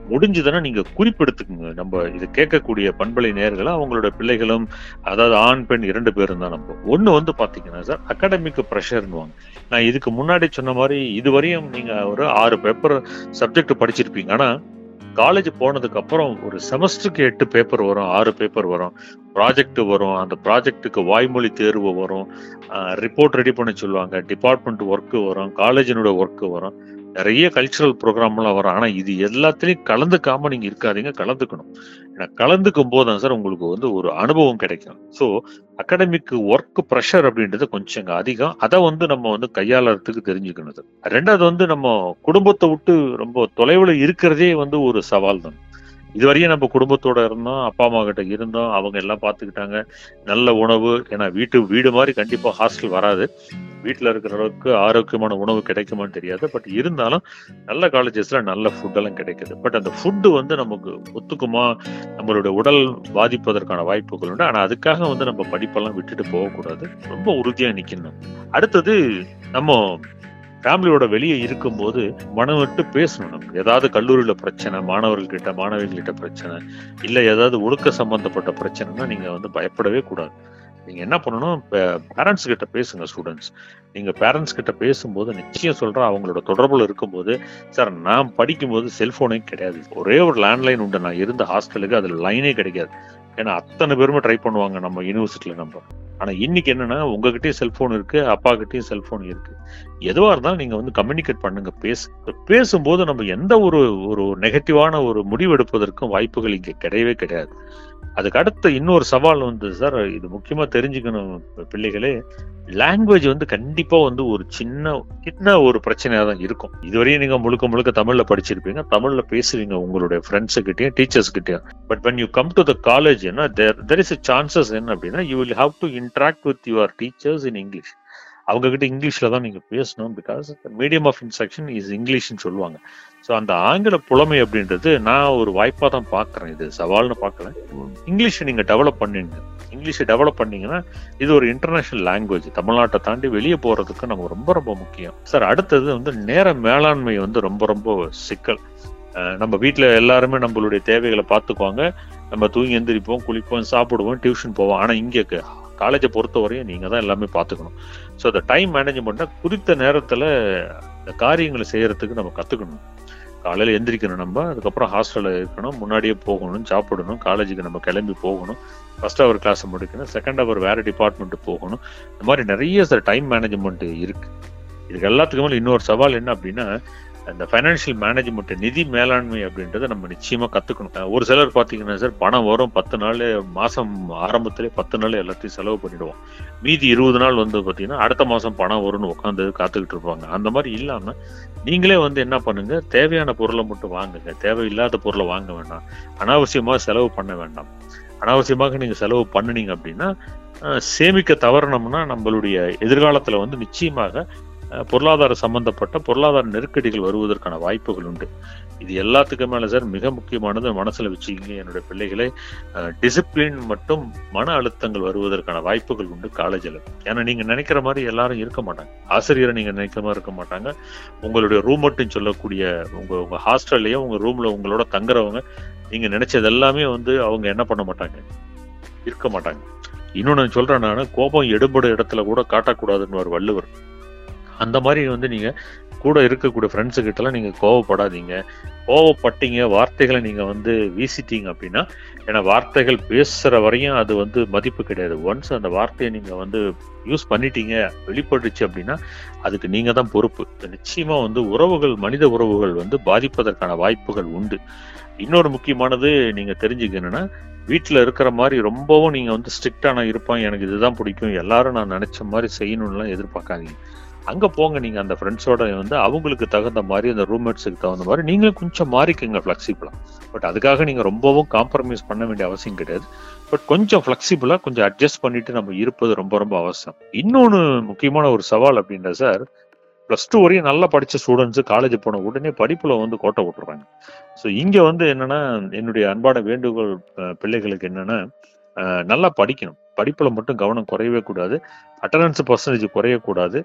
முடிஞ்சதுன்னா நீங்க குறிப்பெடுத்துக்குங்க நம்ம இது கேட்கக்கூடிய பண்பலை நேர்களை அவங்களோட பிள்ளைகளும் அதாவது ஆண் பெண் இரண்டு பேரும் தான் நம்ம ஒண்ணு வந்து பாத்தீங்கன்னா சார் அகாடமிக் ப்ரெஷர்னுவாங்க நான் இதுக்கு முன்னாடி சொன்ன மாதிரி இதுவரையும் நீங்க ஒரு ஆறு பேப்பர் சப்ஜெக்ட் படிச்சிருப்பீங்க ஆனா காலேஜ் போனதுக்கு அப்புறம் ஒரு செமஸ்டருக்கு எட்டு பேப்பர் வரும் ஆறு பேப்பர் வரும் ப்ராஜெக்ட் வரும் அந்த ப்ராஜெக்ட்டுக்கு வாய்மொழி தேர்வு வரும் ரிப்போர்ட் ரெடி பண்ண சொல்லுவாங்க டிபார்ட்மெண்ட் ஒர்க்கு வரும் காலேஜினோட ஒர்க்கு வரும் நிறைய கல்ச்சுரல் ப்ரோக்ராம்லாம் வரும் ஆனா இது எல்லாத்துலயும் கலந்துக்காம நீங்க இருக்காதீங்க கலந்துக்கணும் ஏன்னா கலந்துக்கும் போது தான் சார் உங்களுக்கு வந்து ஒரு அனுபவம் கிடைக்கும் ஸோ அகாடமிக் ஒர்க் ப்ரெஷர் அப்படின்றது கொஞ்சம் இங்க அதிகம் அதை வந்து நம்ம வந்து கையாளறதுக்கு தெரிஞ்சுக்கணும் சார் ரெண்டாவது வந்து நம்ம குடும்பத்தை விட்டு ரொம்ப தொலைவில் இருக்கிறதே வந்து ஒரு சவால் தான் இதுவரையும் நம்ம குடும்பத்தோட இருந்தோம் அப்பா அம்மா கிட்ட இருந்தோம் அவங்க எல்லாம் பார்த்துக்கிட்டாங்க நல்ல உணவு ஏன்னா வீட்டு வீடு மாதிரி கண்டிப்பா ஹாஸ்டல் வராது வீட்டில் இருக்கிற அளவுக்கு ஆரோக்கியமான உணவு கிடைக்குமான்னு தெரியாது பட் இருந்தாலும் நல்ல காலேஜஸ்ல நல்ல ஃபுட் எல்லாம் கிடைக்குது பட் அந்த ஃபுட்டு வந்து நமக்கு ஒத்துக்குமா நம்மளுடைய உடல் பாதிப்பதற்கான வாய்ப்புகள் உண்டு ஆனா அதுக்காக வந்து நம்ம படிப்பெல்லாம் விட்டுட்டு போகக்கூடாது ரொம்ப உறுதியா நிக்கணும் அடுத்தது நம்ம ஃபேமிலியோட வெளியே இருக்கும்போது மனம் விட்டு பேசணும் நம்ம ஏதாவது கல்லூரியில பிரச்சனை மாணவர்கள்கிட்ட மாணவிகள்கிட்ட பிரச்சனை இல்ல ஏதாவது ஒழுக்க சம்பந்தப்பட்ட பிரச்சனைனா நீங்க வந்து பயப்படவே கூடாது நீங்க என்ன பண்ணணும் பேரண்ட்ஸ் கிட்ட பேசுங்க ஸ்டூடெண்ட்ஸ் நீங்க பேரண்ட்ஸ் கிட்ட பேசும்போது நிச்சயம் சொல்றேன் அவங்களோட தொடர்புல இருக்கும்போது சார் நான் படிக்கும்போது செல்போனே கிடையாது ஒரே ஒரு லேண்ட்லைன் உண்டு நான் இருந்த ஹாஸ்டலுக்கு அதுல லைனே கிடைக்காது ஏன்னா அத்தனை பேருமே ட்ரை பண்ணுவாங்க நம்ம யூனிவர்சிட்டியில நம்ம ஆனா இன்னைக்கு என்னன்னா உங்ககிட்டயும் செல்போன் இருக்கு அப்பா கிட்டயும் செல்போன் இருக்கு எதுவா இருந்தாலும் நீங்க வந்து கம்யூனிகேட் பண்ணுங்க பேசு பேசும்போது நம்ம எந்த ஒரு ஒரு நெகட்டிவான ஒரு முடிவு எடுப்பதற்கும் வாய்ப்புகள் இங்க கிடையவே கிடையாது அதுக்கு அடுத்த இன்னொரு சவால் வந்து சார் இது முக்கியமா தெரிஞ்சுக்கணும் பிள்ளைகளே லாங்குவேஜ் வந்து கண்டிப்பா வந்து ஒரு சின்ன சின்ன ஒரு பிரச்சனையா தான் இருக்கும் இதுவரையும் நீங்க முழுக்க முழுக்க தமிழ்ல படிச்சிருப்பீங்க தமிழ்ல பேசுவீங்க உங்களுடைய ஃப்ரெண்ட்ஸ் கிட்டயும் டீச்சர்ஸ் கிட்டயும் but when you come to the college என்ன தெர் இஸ் சான்சஸ் என்ன அப்படின்னா you will have to interact with your teachers in English அவங்க கிட்ட இங்கிலீஷ்ல தான் நீங்க பேசணும் because medium of instruction is இங்கிலீஷ்னு சொல்லுவாங்க ஸோ அந்த ஆங்கில புலமை அப்படின்றது நான் ஒரு வாய்ப்பா தான் பாக்குறேன் இது சவால்னு பார்க்கல இங்கிலீஷை நீங்க டெவலப் பண்ணிடுங்க இங்கிலீஷை டெவலப் பண்ணீங்கன்னா இது ஒரு இன்டர்நேஷனல் லாங்குவேஜ் தமிழ்நாட்டை தாண்டி வெளியே போறதுக்கு நம்ம ரொம்ப ரொம்ப முக்கியம் சார் அடுத்தது வந்து நேர மேலாண்மை வந்து ரொம்ப ரொம்ப சிக்கல் நம்ம வீட்டில் எல்லாருமே நம்மளுடைய தேவைகளை பார்த்துக்குவாங்க நம்ம தூங்கி எந்திரிப்போம் குளிப்போம் சாப்பிடுவோம் டியூஷன் போவோம் ஆனால் இங்கே காலேஜை பொறுத்த வரையும் நீங்கள் தான் எல்லாமே பார்த்துக்கணும் ஸோ அந்த டைம் மேனேஜ்மெண்ட்டை குறித்த நேரத்தில் இந்த காரியங்களை செய்யறதுக்கு நம்ம கற்றுக்கணும் காலையில் எந்திரிக்கணும் நம்ம அதுக்கப்புறம் ஹாஸ்டலில் இருக்கணும் முன்னாடியே போகணும் சாப்பிடணும் காலேஜுக்கு நம்ம கிளம்பி போகணும் ஃபர்ஸ்ட் ஹவர் கிளாஸ் முடிக்கணும் செகண்ட் ஹவர் வேற டிபார்ட்மெண்ட் போகணும் இந்த மாதிரி நிறைய சார் டைம் மேனேஜ்மெண்ட் இருக்கு இதுக்கு எல்லாத்துக்கு மேலே இன்னொரு சவால் என்ன அப்படின்னா அந்த ஃபைனான்சியல் மேனேஜ்மெண்ட் நிதி மேலாண்மை அப்படின்றத நம்ம நிச்சயமா கத்துக்கணும் ஒரு சிலர் பாத்தீங்கன்னா சார் பணம் வரும் பத்து நாள் மாசம் ஆரம்பத்திலே பத்து நாள் எல்லாத்தையும் செலவு பண்ணிடுவோம் மீதி இருபது நாள் வந்து பாத்தீங்கன்னா அடுத்த மாசம் பணம் வரும்னு உட்காந்து காத்துக்கிட்டு இருப்பாங்க அந்த மாதிரி இல்லாம நீங்களே வந்து என்ன பண்ணுங்க தேவையான பொருளை மட்டும் வாங்குங்க தேவையில்லாத பொருளை வாங்க வேண்டாம் அனாவசியமாக செலவு பண்ண வேண்டாம் அனாவசியமாக நீங்க செலவு பண்ணுனீங்க அப்படின்னா சேமிக்க தவறணும்னா நம்மளுடைய எதிர்காலத்துல வந்து நிச்சயமாக பொருளாதார சம்பந்தப்பட்ட பொருளாதார நெருக்கடிகள் வருவதற்கான வாய்ப்புகள் உண்டு இது எல்லாத்துக்கு மேல சார் மிக முக்கியமானது மனசுல வச்சுக்கிங்க என்னுடைய பிள்ளைகளை டிசிப்ளின் மற்றும் மன அழுத்தங்கள் வருவதற்கான வாய்ப்புகள் உண்டு காலேஜில் ஏன்னா நீங்க நினைக்கிற மாதிரி எல்லாரும் இருக்க மாட்டாங்க ஆசிரியரை நீங்க நினைக்கிற மாதிரி இருக்க மாட்டாங்க உங்களுடைய ரூம் மட்டும் சொல்லக்கூடிய உங்க உங்க ஹாஸ்டல்லையும் உங்க ரூம்ல உங்களோட தங்குறவங்க நீங்க நினைச்சது எல்லாமே வந்து அவங்க என்ன பண்ண மாட்டாங்க இருக்க மாட்டாங்க இன்னொன்னு சொல்றேன் நான் கோபம் எடுபட இடத்துல கூட காட்டக்கூடாதுன்னு ஒரு வள்ளுவர் அந்த மாதிரி வந்து நீங்க கூட இருக்கக்கூடிய ஃப்ரெண்ட்ஸு கிட்டலாம் நீங்க கோவப்படாதீங்க கோவப்பட்டீங்க வார்த்தைகளை நீங்க வந்து வீசிட்டீங்க அப்படின்னா ஏன்னா வார்த்தைகள் பேசுற வரையும் அது வந்து மதிப்பு கிடையாது ஒன்ஸ் அந்த வார்த்தையை நீங்க வந்து யூஸ் பண்ணிட்டீங்க வெளிப்பட்டுச்சு அப்படின்னா அதுக்கு நீங்க தான் பொறுப்பு நிச்சயமா வந்து உறவுகள் மனித உறவுகள் வந்து பாதிப்பதற்கான வாய்ப்புகள் உண்டு இன்னொரு முக்கியமானது நீங்க தெரிஞ்சுக்கணும்னா வீட்டில் இருக்கிற மாதிரி ரொம்பவும் நீங்க வந்து ஸ்ட்ரிக்டான இருப்பான் எனக்கு இதுதான் பிடிக்கும் எல்லாரும் நான் நினைச்ச மாதிரி செய்யணும்லாம் எதிர்பார்க்காதீங்க அங்க போங்க நீங்க அந்த ஃப்ரெண்ட்ஸோட வந்து அவங்களுக்கு தகுந்த மாதிரி அந்த ரூம்மேட்ஸுக்கு தகுந்த மாதிரி நீங்களும் கொஞ்சம் மாறிக்குங்க ஃபிளெக்சிபிளா பட் அதுக்காக நீங்க ரொம்பவும் காம்ப்ரமைஸ் பண்ண வேண்டிய அவசியம் கிடையாது பட் கொஞ்சம் ஃபிளெக்சிபிளா கொஞ்சம் அட்ஜஸ்ட் பண்ணிட்டு நம்ம இருப்பது ரொம்ப ரொம்ப அவசியம் இன்னொன்னு முக்கியமான ஒரு சவால் அப்படின்ற சார் ப்ளஸ் டூ வரையும் நல்லா படிச்ச ஸ்டூடெண்ட்ஸ் காலேஜ் போன உடனே படிப்புல வந்து கோட்டை விட்டுறாங்க ஸோ இங்க வந்து என்னன்னா என்னுடைய அன்பான வேண்டுகோள் பிள்ளைகளுக்கு என்னன்னா நல்லா படிக்கணும் படிப்புல மட்டும் கவனம் குறையவே கூடாது அட்டண்டன்ஸ் பர்சன்டேஜ் குறையக்கூடாது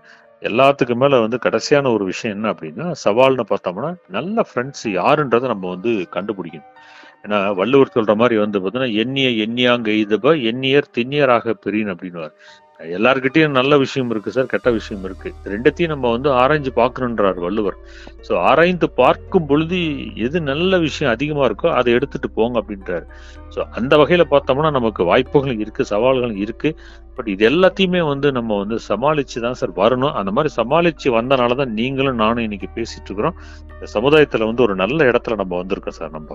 எல்லாத்துக்கு மேல வந்து கடைசியான ஒரு விஷயம் என்ன அப்படின்னா சவால்னு பார்த்தோம்னா நல்ல ஃப்ரெண்ட்ஸ் யாருன்றதை நம்ம வந்து கண்டுபிடிக்கணும் ஏன்னா வள்ளுவர் சொல்ற மாதிரி வந்து பார்த்தீங்கன்னா எண்ணிய எண்ணியாங்க எய்தப எண்ணியர் திண்ணியராக பெரியன் அப்படின்னு எல்லார்கிட்டயும் நல்ல விஷயம் இருக்கு சார் கெட்ட விஷயம் இருக்கு ரெண்டத்தையும் நம்ம வந்து ஆராய்ஞ்சு பார்க்கணுன்றார் வள்ளுவர் ஸோ ஆராய்ந்து பார்க்கும் பொழுது எது நல்ல விஷயம் அதிகமா இருக்கோ அதை எடுத்துட்டு போங்க அப்படின்றாரு ஸோ அந்த வகையில பார்த்தோம்னா நமக்கு வாய்ப்புகளும் இருக்கு சவால்களும் இருக்கு பட் இது எல்லாத்தையுமே வந்து நம்ம வந்து சமாளிச்சு தான் சார் வரணும் அந்த மாதிரி சமாளிச்சு வந்தனால தான் நீங்களும் நானும் இன்னைக்கு பேசிட்டு இருக்கிறோம் இந்த சமுதாயத்துல வந்து ஒரு நல்ல இடத்துல நம்ம வந்திருக்கோம் சார் நம்ம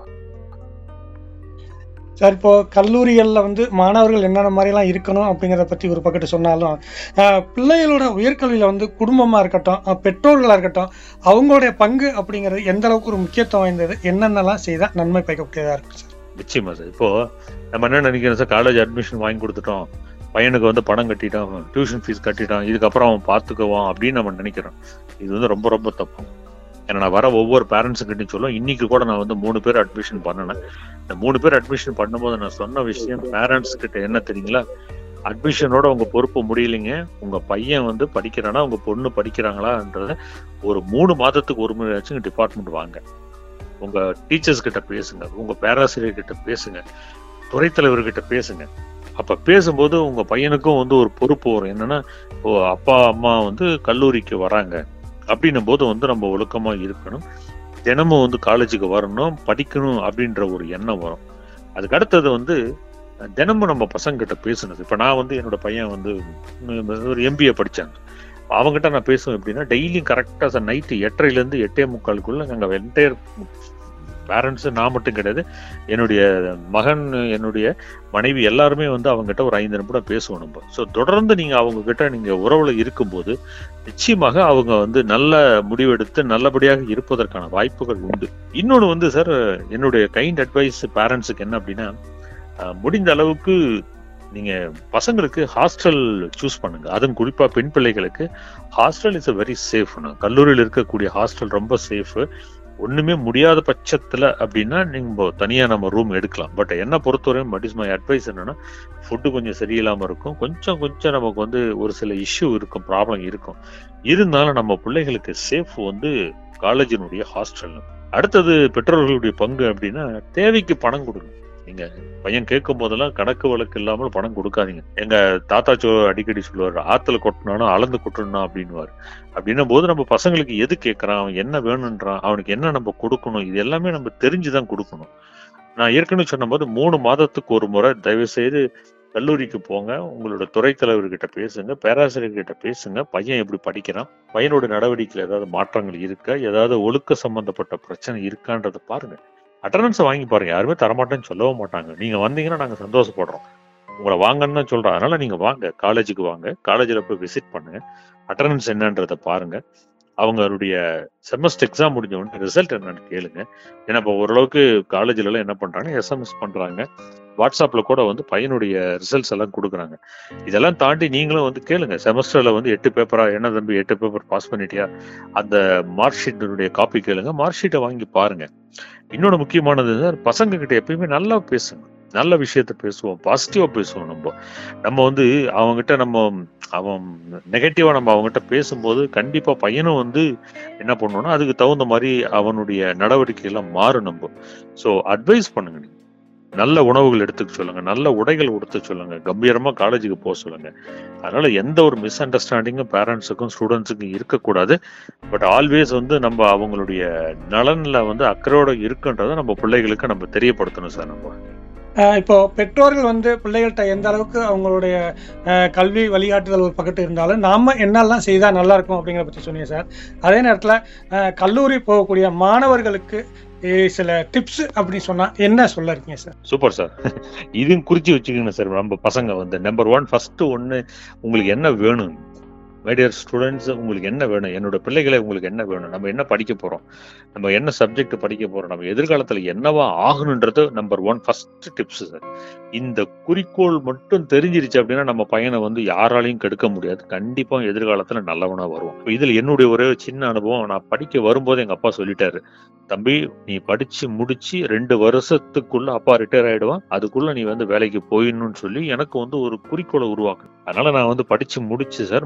சார் இப்போ கல்லூரிகளில் வந்து மாணவர்கள் என்னென்ன மாதிரிலாம் இருக்கணும் அப்படிங்கிறத பற்றி ஒரு பக்கத்து சொன்னாலும் ஆஹ், பிள்ளைகளோட உயர்கல்வியில் வந்து குடும்பமாக இருக்கட்டும் ஆஹ், பெற்றோர்களாக இருக்கட்டும் அவங்களுடைய பங்கு அப்படிங்கிறது எந்த அளவுக்கு ஒரு முக்கியத்துவம் வாய்ந்தது என்னென்னலாம் செய்தால் நன்மை பயக்கக்கூடியதாக இருக்கும் சார்
நிச்சயமா சார் இப்போ நம்ம என்ன நினைக்கிறோம் சார் காலேஜ் அட்மிஷன் வாங்கி கொடுத்துட்டோம் பையனுக்கு வந்து பணம் கட்டிட்டோம் டியூஷன் ஃபீஸ் கட்டிட்டோம் இதுக்கப்புறம் அவன் பார்த்துக்குவான் அப்படின்னு நம்ம நினைக்கிறோம் இது வந்து ரொம்ப ரொம்ப தப்பு ஏன்னா நான் வர ஒவ்வொரு பேரண்ட்ஸுக்கிட்டையும் சொல்லுவோம் இன்னைக்கு கூட நான் வந்து மூணு பேர் அட்மிஷன் பண்ணினேன் இந்த மூணு பேர் அட்மிஷன் பண்ணும்போது நான் சொன்ன விஷயம் பேரண்ட்ஸ் கிட்ட என்ன தெரியுங்களா அட்மிஷனோட உங்க பொறுப்பு முடியலைங்க உங்க பையன் வந்து படிக்கிறானா உங்க பொண்ணு படிக்கிறாங்களான்றத ஒரு மூணு மாதத்துக்கு ஒரு முறையாச்சும் டிபார்ட்மெண்ட் வாங்க உங்க டீச்சர்ஸ் கிட்ட பேசுங்க உங்க பேராசிரியர் கிட்ட பேசுங்க துறை தலைவர்கிட்ட பேசுங்க அப்ப பேசும்போது உங்க பையனுக்கும் வந்து ஒரு பொறுப்பு வரும் என்னன்னா இப்போ அப்பா அம்மா வந்து கல்லூரிக்கு வராங்க அப்படின்னும் போது வந்து நம்ம ஒழுக்கமா இருக்கணும் தினமும் வந்து காலேஜுக்கு வரணும் படிக்கணும் அப்படின்ற ஒரு எண்ணம் வரும் அதுக்கு அடுத்தது வந்து தினமும் நம்ம பசங்க கிட்ட பேசணும் இப்ப நான் வந்து என்னோட பையன் வந்து உம், ஒரு எம்பிஏ படிச்சாங்க அவங்ககிட்ட நான் பேசுவேன் எப்படின்னா டெய்லியும் கரெக்டா சார் நைட்டு எட்டரைல இருந்து எட்டே முக்காலுக்குள்ள நாங்க என்டையர் பேரண்ட்ஸ் நான் மட்டும் கிடையாது என்னுடைய மகன் என்னுடைய மனைவி எல்லாருமே வந்து அவங்ககிட்ட ஒரு ஐந்து நிமிடம் பேசுவோம் நம்ம ஸோ தொடர்ந்து நீங்க அவங்க கிட்ட நீங்க உறவுல இருக்கும்போது நிச்சயமாக அவங்க வந்து நல்ல முடிவெடுத்து நல்லபடியாக இருப்பதற்கான வாய்ப்புகள் உண்டு இன்னொன்று வந்து சார் என்னுடைய கைண்ட் அட்வைஸ் பேரண்ட்ஸுக்கு என்ன அப்படின்னா அஹ், முடிந்த அளவுக்கு நீங்க பசங்களுக்கு ஹாஸ்டல் சூஸ் பண்ணுங்க அதுவும் குறிப்பா பெண் பிள்ளைகளுக்கு hostel is a very safe கல்லூரியில் இருக்கக்கூடிய ஹாஸ்டல் ரொம்ப சேஃப் ஒண்ணுமே முடியாத பட்சத்துல அப்படின்னா நீங்க தனியா நம்ம ரூம் எடுக்கலாம் பட் என்ன பொறுத்தவரையும் பட் இஸ் மை அட்வைஸ் என்னன்னா ஃபுட்டு கொஞ்சம் சரியில்லாம இருக்கும் கொஞ்சம் கொஞ்சம் நமக்கு வந்து ஒரு சில இஷ்யூ இருக்கும் ப்ராப்ளம் இருக்கும் இருந்தாலும் நம்ம பிள்ளைகளுக்கு சேஃப் வந்து காலேஜினுடைய ஹாஸ்டல் அடுத்தது பெற்றோர்களுடைய பங்கு அப்படின்னா தேவைக்கு பணம் கொடுங்க நீங்க பையன் கேட்கும் போதெல்லாம் கணக்கு வழக்கு இல்லாமல் பணம் கொடுக்காதீங்க எங்க தாத்தா சோ அடிக்கடி சொல்லுவார் ஆத்துல கொட்டினாலும் அளந்து கொட்டணும் அப்படின்னுவார் அப்படின்னும் போது நம்ம பசங்களுக்கு எது கேட்கறான் அவன் என்ன வேணுன்றான் அவனுக்கு என்ன நம்ம கொடுக்கணும் இது எல்லாமே நம்ம தெரிஞ்சுதான் கொடுக்கணும் நான் ஏற்கனவே சொன்ன போது மூணு மாதத்துக்கு ஒரு முறை தயவு செய்து கல்லூரிக்கு போங்க உங்களோட துறை தலைவர்கிட்ட பேசுங்க பேராசிரியர்கிட்ட பேசுங்க பையன் எப்படி படிக்கிறான் பையனோட நடவடிக்கையில் ஏதாவது மாற்றங்கள் இருக்கா ஏதாவது ஒழுக்க சம்பந்தப்பட்ட பிரச்சனை இருக்கான்றதை பாருங்க அட்டண்டன்ஸை வாங்கி பாருங்க யாருமே தரமாட்டேன்னு சொல்லவும் மாட்டாங்க நீங்க வந்தீங்கன்னா நாங்க சந்தோஷப்படுறோம் உங்களை வாங்கன்னு தான் சொல்றோம் அதனால நீங்க வாங்க காலேஜுக்கு வாங்க காலேஜில் போய் விசிட் பண்ணுங்க அட்டண்டன்ஸ் என்னன்றதை பாருங்க அவங்களுடைய செமஸ்டர் எக்ஸாம் முடிஞ்ச உடனே ரிசல்ட் என்னன்னு கேளுங்க ஏன்னா இப்போ ஓரளவுக்கு காலேஜ்ல எல்லாம் என்ன பண்றாங்க எஸ்எம்எஸ் பண்றாங்க வாட்ஸ்அப்ல கூட வந்து பையனுடைய ரிசல்ட்ஸ் எல்லாம் கொடுக்குறாங்க இதெல்லாம் தாண்டி நீங்களும் வந்து கேளுங்க செமஸ்டர்ல வந்து எட்டு பேப்பரா என்ன தம்பி எட்டு பேப்பர் பாஸ் பண்ணிட்டியா அந்த மார்க் ஷீட்டினுடைய காப்பி கேளுங்க மார்க் ஷீட்டை வாங்கி பாருங்க இன்னொன்று முக்கியமானது சார் பசங்க கிட்ட எப்பயுமே நல்லா பேசுங்க நல்ல விஷயத்த பேசுவோம் பாசிட்டிவா பேசுவோம் நம்ம நம்ம வந்து அவங்ககிட்ட நம்ம அவன் நெகட்டிவா நம்ம அவங்ககிட்ட பேசும்போது கண்டிப்பா பையனும் வந்து என்ன பண்ணணும்னா அதுக்கு தகுந்த மாதிரி அவனுடைய நடவடிக்கை எல்லாம் மாறும் நம்ம ஸோ அட்வைஸ் பண்ணுங்க நீங்க நல்ல உணவுகள் எடுத்துக்க சொல்லுங்க நல்ல உடைகள் உடுத்த சொல்லுங்க கம்பீரமா காலேஜுக்கு போக சொல்லுங்க அதனால எந்த ஒரு மிஸ் அண்டர்ஸ்டாண்டிங்கும் பேரண்ட்ஸுக்கும் ஸ்டூடெண்ட்ஸுக்கும் இருக்கக்கூடாது பட் ஆல்வேஸ் வந்து நம்ம அவங்களுடைய நலன்ல வந்து அக்கறையோட இருக்குன்றதை நம்ம பிள்ளைகளுக்கு நம்ம தெரியப்படுத்தணும் சார் நம்ம
ஆஹ் இப்போ பெற்றோர்கள் வந்து பிள்ளைகள்கிட்ட எந்த அளவுக்கு அவங்களுடைய ஆஹ் கல்வி வழிகாட்டுதல் ஒரு பக்கத்து இருந்தாலும் நாம என்னெல்லாம் செய்தா நல்லா இருக்கும் அப்படிங்கிறத பற்றி சொன்னீங்க சார் அதே நேரத்தில் கல்லூரி போகக்கூடிய மாணவர்களுக்கு eh, சில டிப்ஸ் அப்படின்னு சொன்னா என்ன சொல்ல இருக்கீங்க சார்
சூப்பர் சார் இதையும் குறிச்சு வச்சுக்கணும் சார் நம்ம பசங்க வந்து நம்பர் ஒன் ஃபர்ஸ்ட் ஒன்னு உங்களுக்கு என்ன வேணும் மைடியர் ஸ்டூடெண்ட்ஸ் உங்களுக்கு என்ன வேணும் என்னோட பிள்ளைகளை உங்களுக்கு என்ன வேணும் நம்ம என்ன படிக்க போறோம் நம்ம என்ன சப்ஜெக்ட் படிக்க போறோம் நம்ம எதிர்காலத்துல என்னவா ஆகணுன்றது number one first tips sir இந்த குறிக்கோள் மட்டும் தெரிஞ்சிருச்சு அப்படின்னா நம்ம பையனை வந்து யாராலையும் கெடுக்க முடியாது கண்டிப்பா எதிர்காலத்துல நல்லவனா வருவான் இப்ப இதுல என்னுடைய ஒரே ஒரு சின்ன அனுபவம் நான் படிக்க வரும்போது எங்க அப்பா சொல்லிட்டாரு தம்பி நீ படிச்சு முடிச்சு ரெண்டு வருஷத்துக்குள்ள அப்பா ரிட்டையர் ஆயிடுவான் அதுக்குள்ள நீ வந்து வேலைக்கு போயிடணும்னு சொல்லி எனக்கு வந்து ஒரு குறிக்கோளை உருவாக்கு அதனால நான் வந்து படிச்சு முடிச்சு சார் முடிக்கிறதுக்கு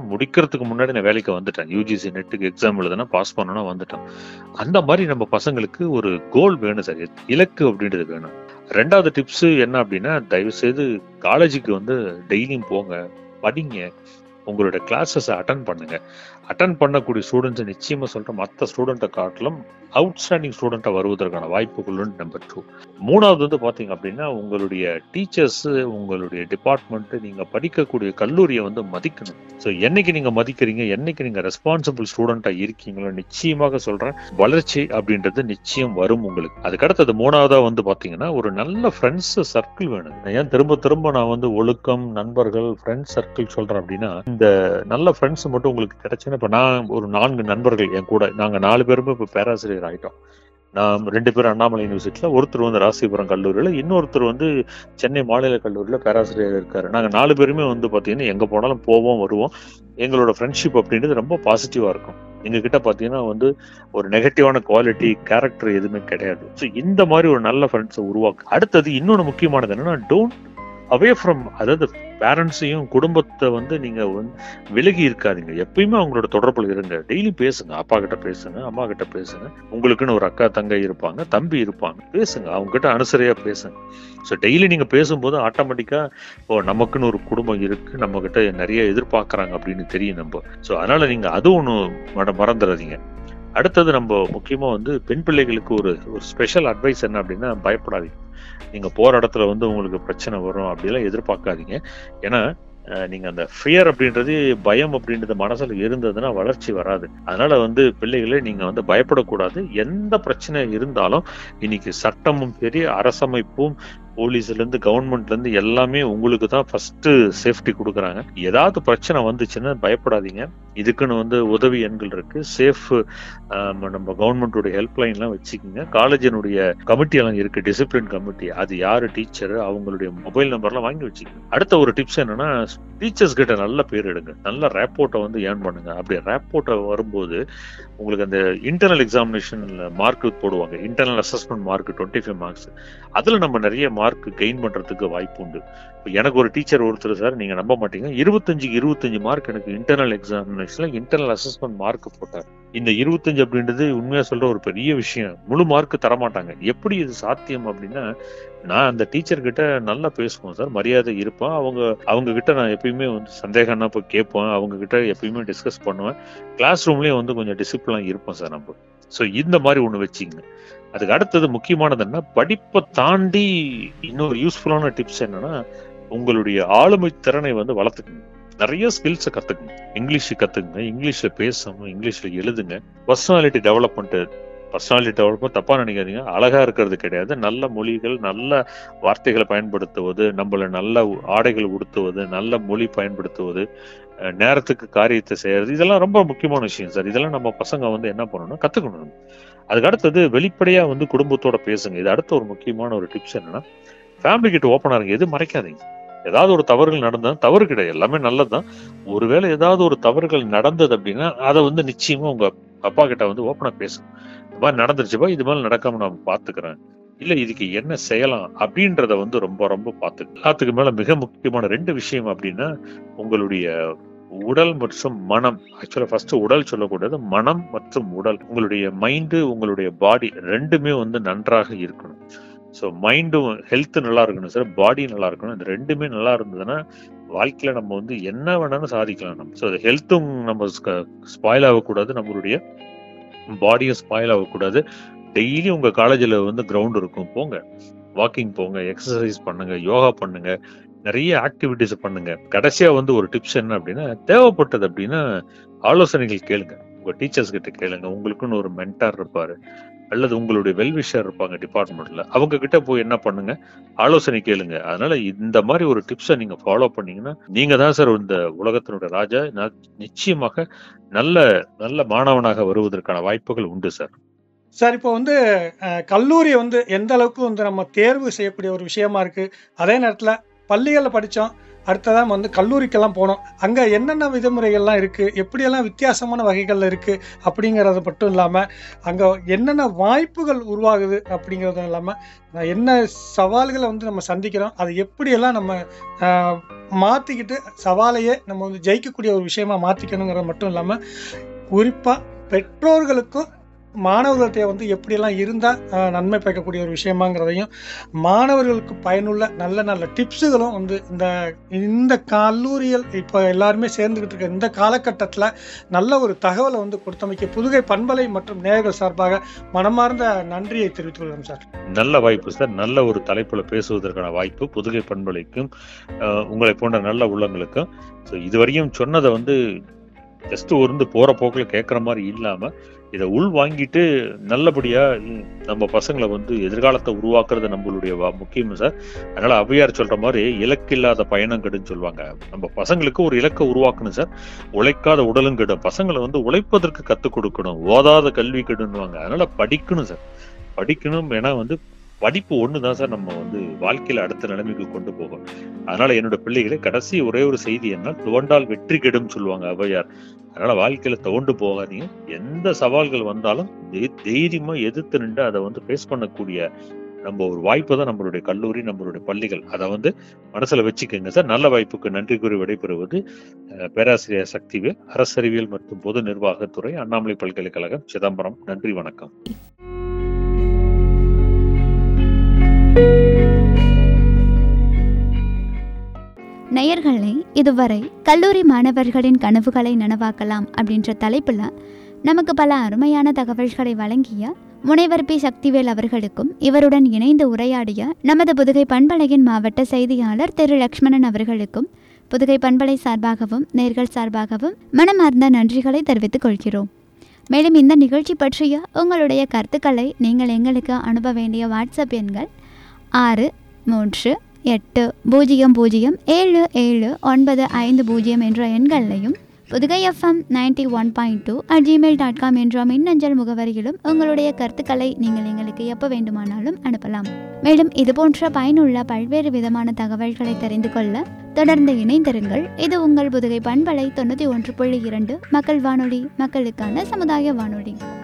வருஷத்துக்கு முன்னாடி நான் வேலைக்கு வந்துட்டேன் யூஜிசி நெட்டுக்கு எக்ஸாம் எழுதுனா பாஸ் பண்ணனா வந்துட்டேன் அந்த மாதிரி நம்ம பசங்களுக்கு ஒரு கோல் வேணும் சார் இலக்கு அப்படின்றது வேணும் ரெண்டாவது டிப்ஸ் என்ன அப்படின்னா தயவு செய்து காலேஜுக்கு வந்து டெய்லியும் போங்க படிங்க உங்களோட கிளாஸஸ் அட்டன் பண்ணுங்க அட்டன் பண்ணக்கூடிய ஸ்டூடெண்ட்ஸ் நிச்சயமா சொல்றேன் மற்ற ஸ்டூடெண்ட்டை காட்டிலும் அவுட்ஸ்டாண்டிங் ஸ்டூடெண்ட்டாக வருவதற்கான வாய்ப்புகள் நம்பர் டூ மூணாவது வந்து பார்த்தீங்க அப்படின்னா உங்களுடைய டீச்சர்ஸ் உங்களுடைய டிபார்ட்மெண்ட் நீங்க படிக்கக்கூடிய கல்லூரியை வந்து மதிக்கணும் ஸோ என்னைக்கு நீங்க மதிக்கிறீங்க என்னைக்கு நீங்க ரெஸ்பான்சிபிள் ஸ்டூடெண்ட்டாக இருக்கீங்களோ நிச்சயமாக சொல்றேன் வளர்ச்சி அப்படின்றது நிச்சயம் வரும் உங்களுக்கு அதுக்கு அடுத்தது மூணாவதா வந்து பாத்தீங்கன்னா ஒரு நல்ல ஃப்ரெண்ட்ஸ் சர்க்கிள் வேணும் நான் ஏன் திரும்ப திரும்ப நான் வந்து ஒழுக்கம் நண்பர்கள் ஃப்ரெண்ட்ஸ் சர்க்கிள் சொல்றேன் அப்படின்னா இந்த நல்ல ஃப்ரெண்ட்ஸ் மட்டும் உங்களுக்கு கிடைச்சுன்னா இப்ப நான் ஒரு நான்கு நண்பர்கள் என் கூட நாங்க நாலு பேருமே இப்ப பேராசிரியர் ஆயிட்டோம் நான் ரெண்டு பேரும் அண்ணாமலை யூனிவர்சிட்டியில ஒருத்தர் வந்து ராசிபுரம் கல்லூரியில இன்னொருத்தர் வந்து சென்னை மாநில கல்லூரியில பேராசிரியர் இருக்காரு நாங்க நாலு பேருமே வந்து பாத்தீங்கன்னா எங்க போனாலும் போவோம் வருவோம் எங்களோட ஃப்ரெண்ட்ஷிப் அப்படின்றது ரொம்ப பாசிட்டிவா இருக்கும் எங்க கிட்ட பாத்தீங்கன்னா வந்து ஒரு நெகட்டிவான குவாலிட்டி கேரக்டர் எதுவுமே கிடையாது ஸோ இந்த மாதிரி ஒரு நல்ல ஃப்ரெண்ட்ஸை உருவாக்கு அடுத்தது இன்னொன்னு முக்கியமானது என்னன்னா டோன்ட் அவே ஃப்ரம் அதாவது பேரண்ட்ஸையும் குடும்பத்தை வந்து நீங்க வந்து விலகி இருக்காதீங்க எப்பயுமே அவங்களோட தொடர்புல இருங்க டெய்லி பேசுங்க அப்பா கிட்ட பேசுங்க அம்மா கிட்ட பேசுங்க உங்களுக்குன்னு ஒரு அக்கா தங்கை இருப்பாங்க தம்பி இருப்பாங்க பேசுங்க அவங்க கிட்ட அனுசரியா பேசுங்க ஸோ டெய்லி நீங்க பேசும்போது ஆட்டோமேட்டிக்கா ஓ நமக்குன்னு ஒரு குடும்பம் இருக்கு நம்ம கிட்ட நிறைய எதிர்பார்க்கறாங்க அப்படின்னு தெரியும் நம்ம ஸோ அதனால நீங்க அது ஒன்று மற மறந்துடாதீங்க அடுத்தது நம்ம முக்கியமா வந்து பெண் பிள்ளைகளுக்கு ஒரு ஒரு ஸ்பெஷல் அட்வைஸ் என்ன அப்படின்னா பயப்படாதீங்க நீங்க போற இடத்துல வந்து உங்களுக்கு பிரச்சனை வரும் அப்படிலாம் எதிர்பார்க்காதீங்க ஏன்னா அஹ், நீங்க அந்த ஃபியர் அப்படின்றது பயம் அப்படின்றது மனசுல இருந்ததுன்னா வளர்ச்சி வராது அதனால வந்து பிள்ளைகளே நீங்க வந்து பயப்படக்கூடாது எந்த பிரச்சனை இருந்தாலும் இன்னைக்கு சட்டமும் சரி அரசமைப்பும் போலீஸ்ல இருந்து கவர்மெண்ட்ல இருந்து எல்லாமே உங்களுக்கு தான் ஃபர்ஸ்ட் சேஃப்டி கொடுக்குறாங்க ஏதாவது பிரச்சனை வந்துச்சுன்னா பயப்படாதீங்க இதுக்குன்னு வந்து உதவி எண்கள் இருக்கு சேஃப் நம்ம கவர்மெண்டோட ஹெல்ப்லைன்லாம் வச்சுக்கோங்க காலேஜினுடைய கமிட்டி எல்லாம் இருக்கு டிசிப்ளின் கமிட்டி அது யாரு டீச்சர் அவங்களுடைய மொபைல் நம்பர்லாம் வாங்கி வச்சுக்கோங்க அடுத்த ஒரு டிப்ஸ் என்னன்னா டீச்சர்ஸ் கிட்ட நல்ல பேர் எடுங்க நல்ல ரேப்போர்ட்டை வந்து ஏர்ன் பண்ணுங்க அப்படி ரேப்போர்ட்டை வரும்போது உங்களுக்கு அந்த இன்டர்னல் எக்ஸாமினேஷன்ல மார்க் போடுவாங்க internal assessment mark twenty five marks அதுல நம்ம நிறைய மார்க் கெயின் பண்றதுக்கு வாய்ப்பு உண்டு இப்போ எனக்கு ஒரு டீச்சர் ஒருத்தர் சார் நீங்க நம்ப மாட்டீங்க இருபத்தஞ்சுக்கு இருபத்தஞ்சு மார்க் எனக்கு இன்டர்னல் எக்ஸாமினேஷன்ல இன்டர்னல் அசஸ்மெண்ட் மார்க் போட்டார் இந்த இருபத்தஞ்சு அப்படின்றது உண்மையா சொல்ற ஒரு பெரிய விஷயம் முழு மார்க் தரமாட்டாங்க எப்படி இது சாத்தியம் அப்படின்னா நான் அந்த டீச்சர் கிட்ட நல்லா பேசுவோம் சார் மரியாதை இருப்பேன் அவங்க அவங்க கிட்ட நான் எப்பயுமே வந்து சந்தேகம்னா போய் கேட்பேன் அவங்க கிட்ட எப்பயுமே டிஸ்கஸ் பண்ணுவேன் கிளாஸ் ரூம்லயும் வந்து கொஞ்சம் டிசிப்ளினா இருப்போம் சார் நம்ம ஸோ இந்த மாதிரி ஒன்று வச்சுங்க அதுக்கு அடுத்தது முக்கியமானது என்ன படிப்பை தாண்டி இன்னொரு யூஸ்ஃபுல்லான டிப்ஸ் என்னன்னா உங்களுடைய ஆளுமை திறனை வந்து வளர்த்துக்கணும் நிறைய ஸ்கில்ஸை கத்துக்கணும் இங்கிலீஷ் கத்துக்குங்க இங்கிலீஷ்ல பேசணும் இங்கிலீஷ்ல எழுதுங்க பர்சனாலிட்டி டெவலப்மெண்ட் பர்சனாலிட்டி டெவலப்மெண்ட் தப்பா நினைக்காதீங்க அழகா இருக்கிறது கிடையாது நல்ல மொழிகள் நல்ல வார்த்தைகளை பயன்படுத்துவது நம்மள நல்ல ஆடைகள் உடுத்துவது நல்ல மொழி பயன்படுத்துவது அஹ் நேரத்துக்கு காரியத்தை செய்யறது இதெல்லாம் ரொம்ப முக்கியமான விஷயம் சார் இதெல்லாம் நம்ம பசங்க வந்து என்ன பண்ணணும் கத்துக்கணும் அதுக்கு அடுத்தது வெளிப்படையா வந்து குடும்பத்தோட பேசுங்க இது அடுத்த ஒரு முக்கியமான ஒரு டிப்ஸ் என்னன்னா ஃபேமிலி கிட்ட ஓப்பனா இருங்க எது மறைக்காதீங்க ஏதாவது ஒரு தவறுகள் நடந்தா தவறு கிடையாது எல்லாமே நல்லதுதான் ஒருவேளை ஏதாவது ஒரு தவறுகள் நடந்தது அப்படின்னா அதை வந்து நிச்சயமா உங்க அப்பா கிட்ட வந்து ஓப்பனா பேசுங்க இந்த மாதிரி நடந்துருச்சுப்பா இது மாதிரி நடக்காம நான் பாத்துக்கிறேன் இல்ல இதுக்கு என்ன செய்யலாம் அப்படின்றத வந்து ரொம்ப ரொம்ப பார்த்து எல்லாத்துக்கு மேல மிக முக்கியமான ரெண்டு விஷயம் அப்படின்னா உங்களுடைய உடல் மற்றும் மனம் ஆக்சுவலா ஃபர்ஸ்ட் உடல் சொல்லக்கூடாது மனம் மற்றும் உடல் உங்களுடைய மைண்டு உங்களுடைய பாடி ரெண்டுமே வந்து நன்றாக இருக்கணும் ஸோ மைண்டும் ஹெல்த் நல்லா இருக்கணும் சார் பாடி நல்லா இருக்கணும் இந்த ரெண்டுமே நல்லா இருந்ததுன்னா வாழ்க்கையில நம்ம வந்து என்ன வேணாலும் சாதிக்கலாம் நம்ம ஸோ ஹெல்த்தும் நம்ம ஸ்பாயில் ஆகக்கூடாது நம்மளுடைய பாடியும் ஸ்பாயில் ஆகக்கூடாது டெய்லி உங்க காலேஜில் வந்து கிரவுண்ட் இருக்கும் போங்க வாக்கிங் போங்க எக்ஸசைஸ் பண்ணுங்க யோகா பண்ணுங்க நிறைய ஆக்டிவிட்டிஸ் பண்ணுங்க கடைசியா வந்து ஒரு டிப்ஸ் என்ன அப்படின்னா தேவைப்பட்டது அப்படின்னா ஆலோசனைகள் கேளுங்க உங்க டீச்சர்ஸ் கிட்ட கேளுங்க உங்களுக்குன்னு ஒரு மென்டார் இருப்பாரு அல்லது உங்களுடைய வெல்விஷர் இருப்பாங்க டிபார்ட்மெண்ட்ல அவங்க கிட்ட போய் என்ன பண்ணுங்க ஆலோசனை கேளுங்க அதனால இந்த மாதிரி ஒரு டிப்ஸை நீங்க ஃபாலோ பண்ணீங்கன்னா நீங்க தான் சார் இந்த உலகத்தினுடைய ராஜா ந- நிச்சயமாக நல்ல நல்ல மாணவனாக வருவதற்கான வாய்ப்புகள் உண்டு சார்
சார் இப்போ வந்து அஹ், கல்லூரி வந்து எந்த அளவுக்கு வந்து நம்ம தேர்வு செய்யக்கூடிய ஒரு விஷயமா இருக்கு அதே நேரத்தில் பள்ளிகளில் படித்தோம் அடுத்ததான் வந்து கல்லூரிக்கெல்லாம் போனோம் அங்கே என்னென்ன விதிமுறைகள்லாம் இருக்குது எப்படியெல்லாம் வித்தியாசமான வகைகள் இருக்குது அப்படிங்கிறது மட்டும் இல்லாமல் அங்கே என்னென்ன வாய்ப்புகள் உருவாகுது அப்படிங்கிறதும் இல்லாமல் என்ன சவால்களை வந்து நம்ம சந்திக்கிறோம் அதை எப்படியெல்லாம் நம்ம அஹ், மாற்றிக்கிட்டு சவாலையே நம்ம வந்து ஜெயிக்கக்கூடிய ஒரு விஷயமா மாற்றிக்கணுங்கிறது மட்டும் இல்லாமல் குறிப்பாக பெற்றோர்களுக்கும் மாணவர்கள்ட்ட வந்து எப்படியெல்லாம் இருந்தால் நன்மை பயக்கக்கூடிய ஒரு விஷயமாங்கிறதையும் மாணவர்களுக்கு பயனுள்ள நல்ல நல்ல டிப்ஸுகளும் வந்து இந்த இந்த கல்லூரியில் இப்போ எல்லாருமே சேர்ந்துக்கிட்டு இருக்க இந்த காலகட்டத்தில் நல்ல ஒரு தகவலை வந்து கொடுத்தமைக்கு புதுகை பண்பலை மற்றும் நேயர்கள் சார்பாக மனமார்ந்த நன்றியை தெரிவித்துக் கொள்கிறோம் சார்
நல்ல வாய்ப்பு சார் நல்ல ஒரு தலைப்புல பேசுவதற்கான வாய்ப்பு புதுகை பண்பலைக்கும் அஹ், உங்களை போன்ற நல்ல உள்ளங்களுக்கும் ஸோ இதுவரையும் சொன்னதை வந்து ஜஸ்ட் ஒரு போற போக்கில் கேட்குற மாதிரி இல்லாம இதை உள் வாங்கிட்டு நல்லபடியா ம், நம்ம பசங்களை வந்து எதிர்காலத்தை உருவாக்குறது நம்மளுடைய வா- முக்கியம் சார் அதனால ஔவையார் சொல்ற மாதிரி இலக்கில்லாத பயணம் கெடுன்னு சொல்லுவாங்க நம்ம பசங்களுக்கு ஒரு இலக்கை உருவாக்கணும் சார் உழைக்காத உடலும் கெடும் பசங்களை வந்து உழைப்பதற்கு கத்துக் கொடுக்கணும் ஓதாத கல்வி கெடுன்னுவாங்க அதனால படிக்கணும் சார் படிக்கணும் ஏன்னா வந்து படிப்பு ஒன்று தான் சார் நம்ம வந்து வாழ்க்கையில அடுத்த நிலைமைக்கு கொண்டு போகும் அதனால என்னோட பிள்ளைகளை கடைசி ஒரே ஒரு செய்தி என்ன துவண்டால் வெற்றி கெடும் சொல்லுவாங்க ஔவையார் அதனால வாழ்க்கையில துவண்டு போகாதீங்க எந்த சவால்கள் வந்தாலும் தை- தைரியமா எதிர்த்து நின்று அதை வந்து ஃபேஸ் பண்ணக்கூடிய நம்ம ஒரு வாய்ப்பு தான் நம்மளுடைய கல்லூரி நம்மளுடைய பள்ளிகள் அதை வந்து மனசுல வச்சுக்கோங்க சார் நல்ல வாய்ப்புக்கு நன்றி கூறி விடைபெறுவது அஹ், பேராசிரியர் சக்திவேல் அரசறிவியல் மற்றும் பொது நிர்வாகத்துறை அண்ணாமலை பல்கலைக்கழகம் சிதம்பரம் நன்றி வணக்கம்
நேயர்களே இதுவரை கல்லூரி மாணவர்களின் கனவுகளை நனவாக்கலாம் அப்படின்ற தலைப்பில் நமக்கு பல அருமையான தகவல்களை வழங்கிய முனைவர் பி சக்திவேல் அவர்களுக்கும் இவருடன் இணைந்து உரையாடிய நமது புதுகை பண்பலையின் மாவட்ட செய்தியாளர் திரு லக்ஷ்மணன் அவர்களுக்கும் புதுகை பண்பலை சார்பாகவும் நேர்கள் சார்பாகவும் மனமார்ந்த நன்றிகளை தெரிவித்துக் கொள்கிறோம் மேலும் இந்த நிகழ்ச்சி பற்றிய உங்களுடைய கருத்துக்களை நீங்கள் எங்களுக்கு அனுப்ப வேண்டிய வாட்ஸ்அப் எண்கள் ஆறு மூன்று எட்டு பூஜ்ஜியம் பூஜ்ஜியம் ஏழு ஏழு ஒன்பது ஐந்து பூஜ்ஜியம் என்ற எண்களையும் Pudugai FM ninety one point two at Gmail dot com என்ற மின்னஞ்சல் முகவரியிலும் உங்களுடைய கருத்துக்களை நீங்கள் எங்களுக்கு எப்போ வேண்டுமானாலும் அனுப்பலாம் மேலும் இதுபோன்ற பயனுள்ள பல்வேறு விதமான தகவல்களை தெரிந்து கொள்ள தொடர்ந்து இணைந்திருங்கள் இது உங்கள் புதுகை பண்பலை தொண்ணூற்றி ஒன்று புள்ளி இரண்டு மக்கள் வானொலி மக்களுக்கான சமுதாய வானொலி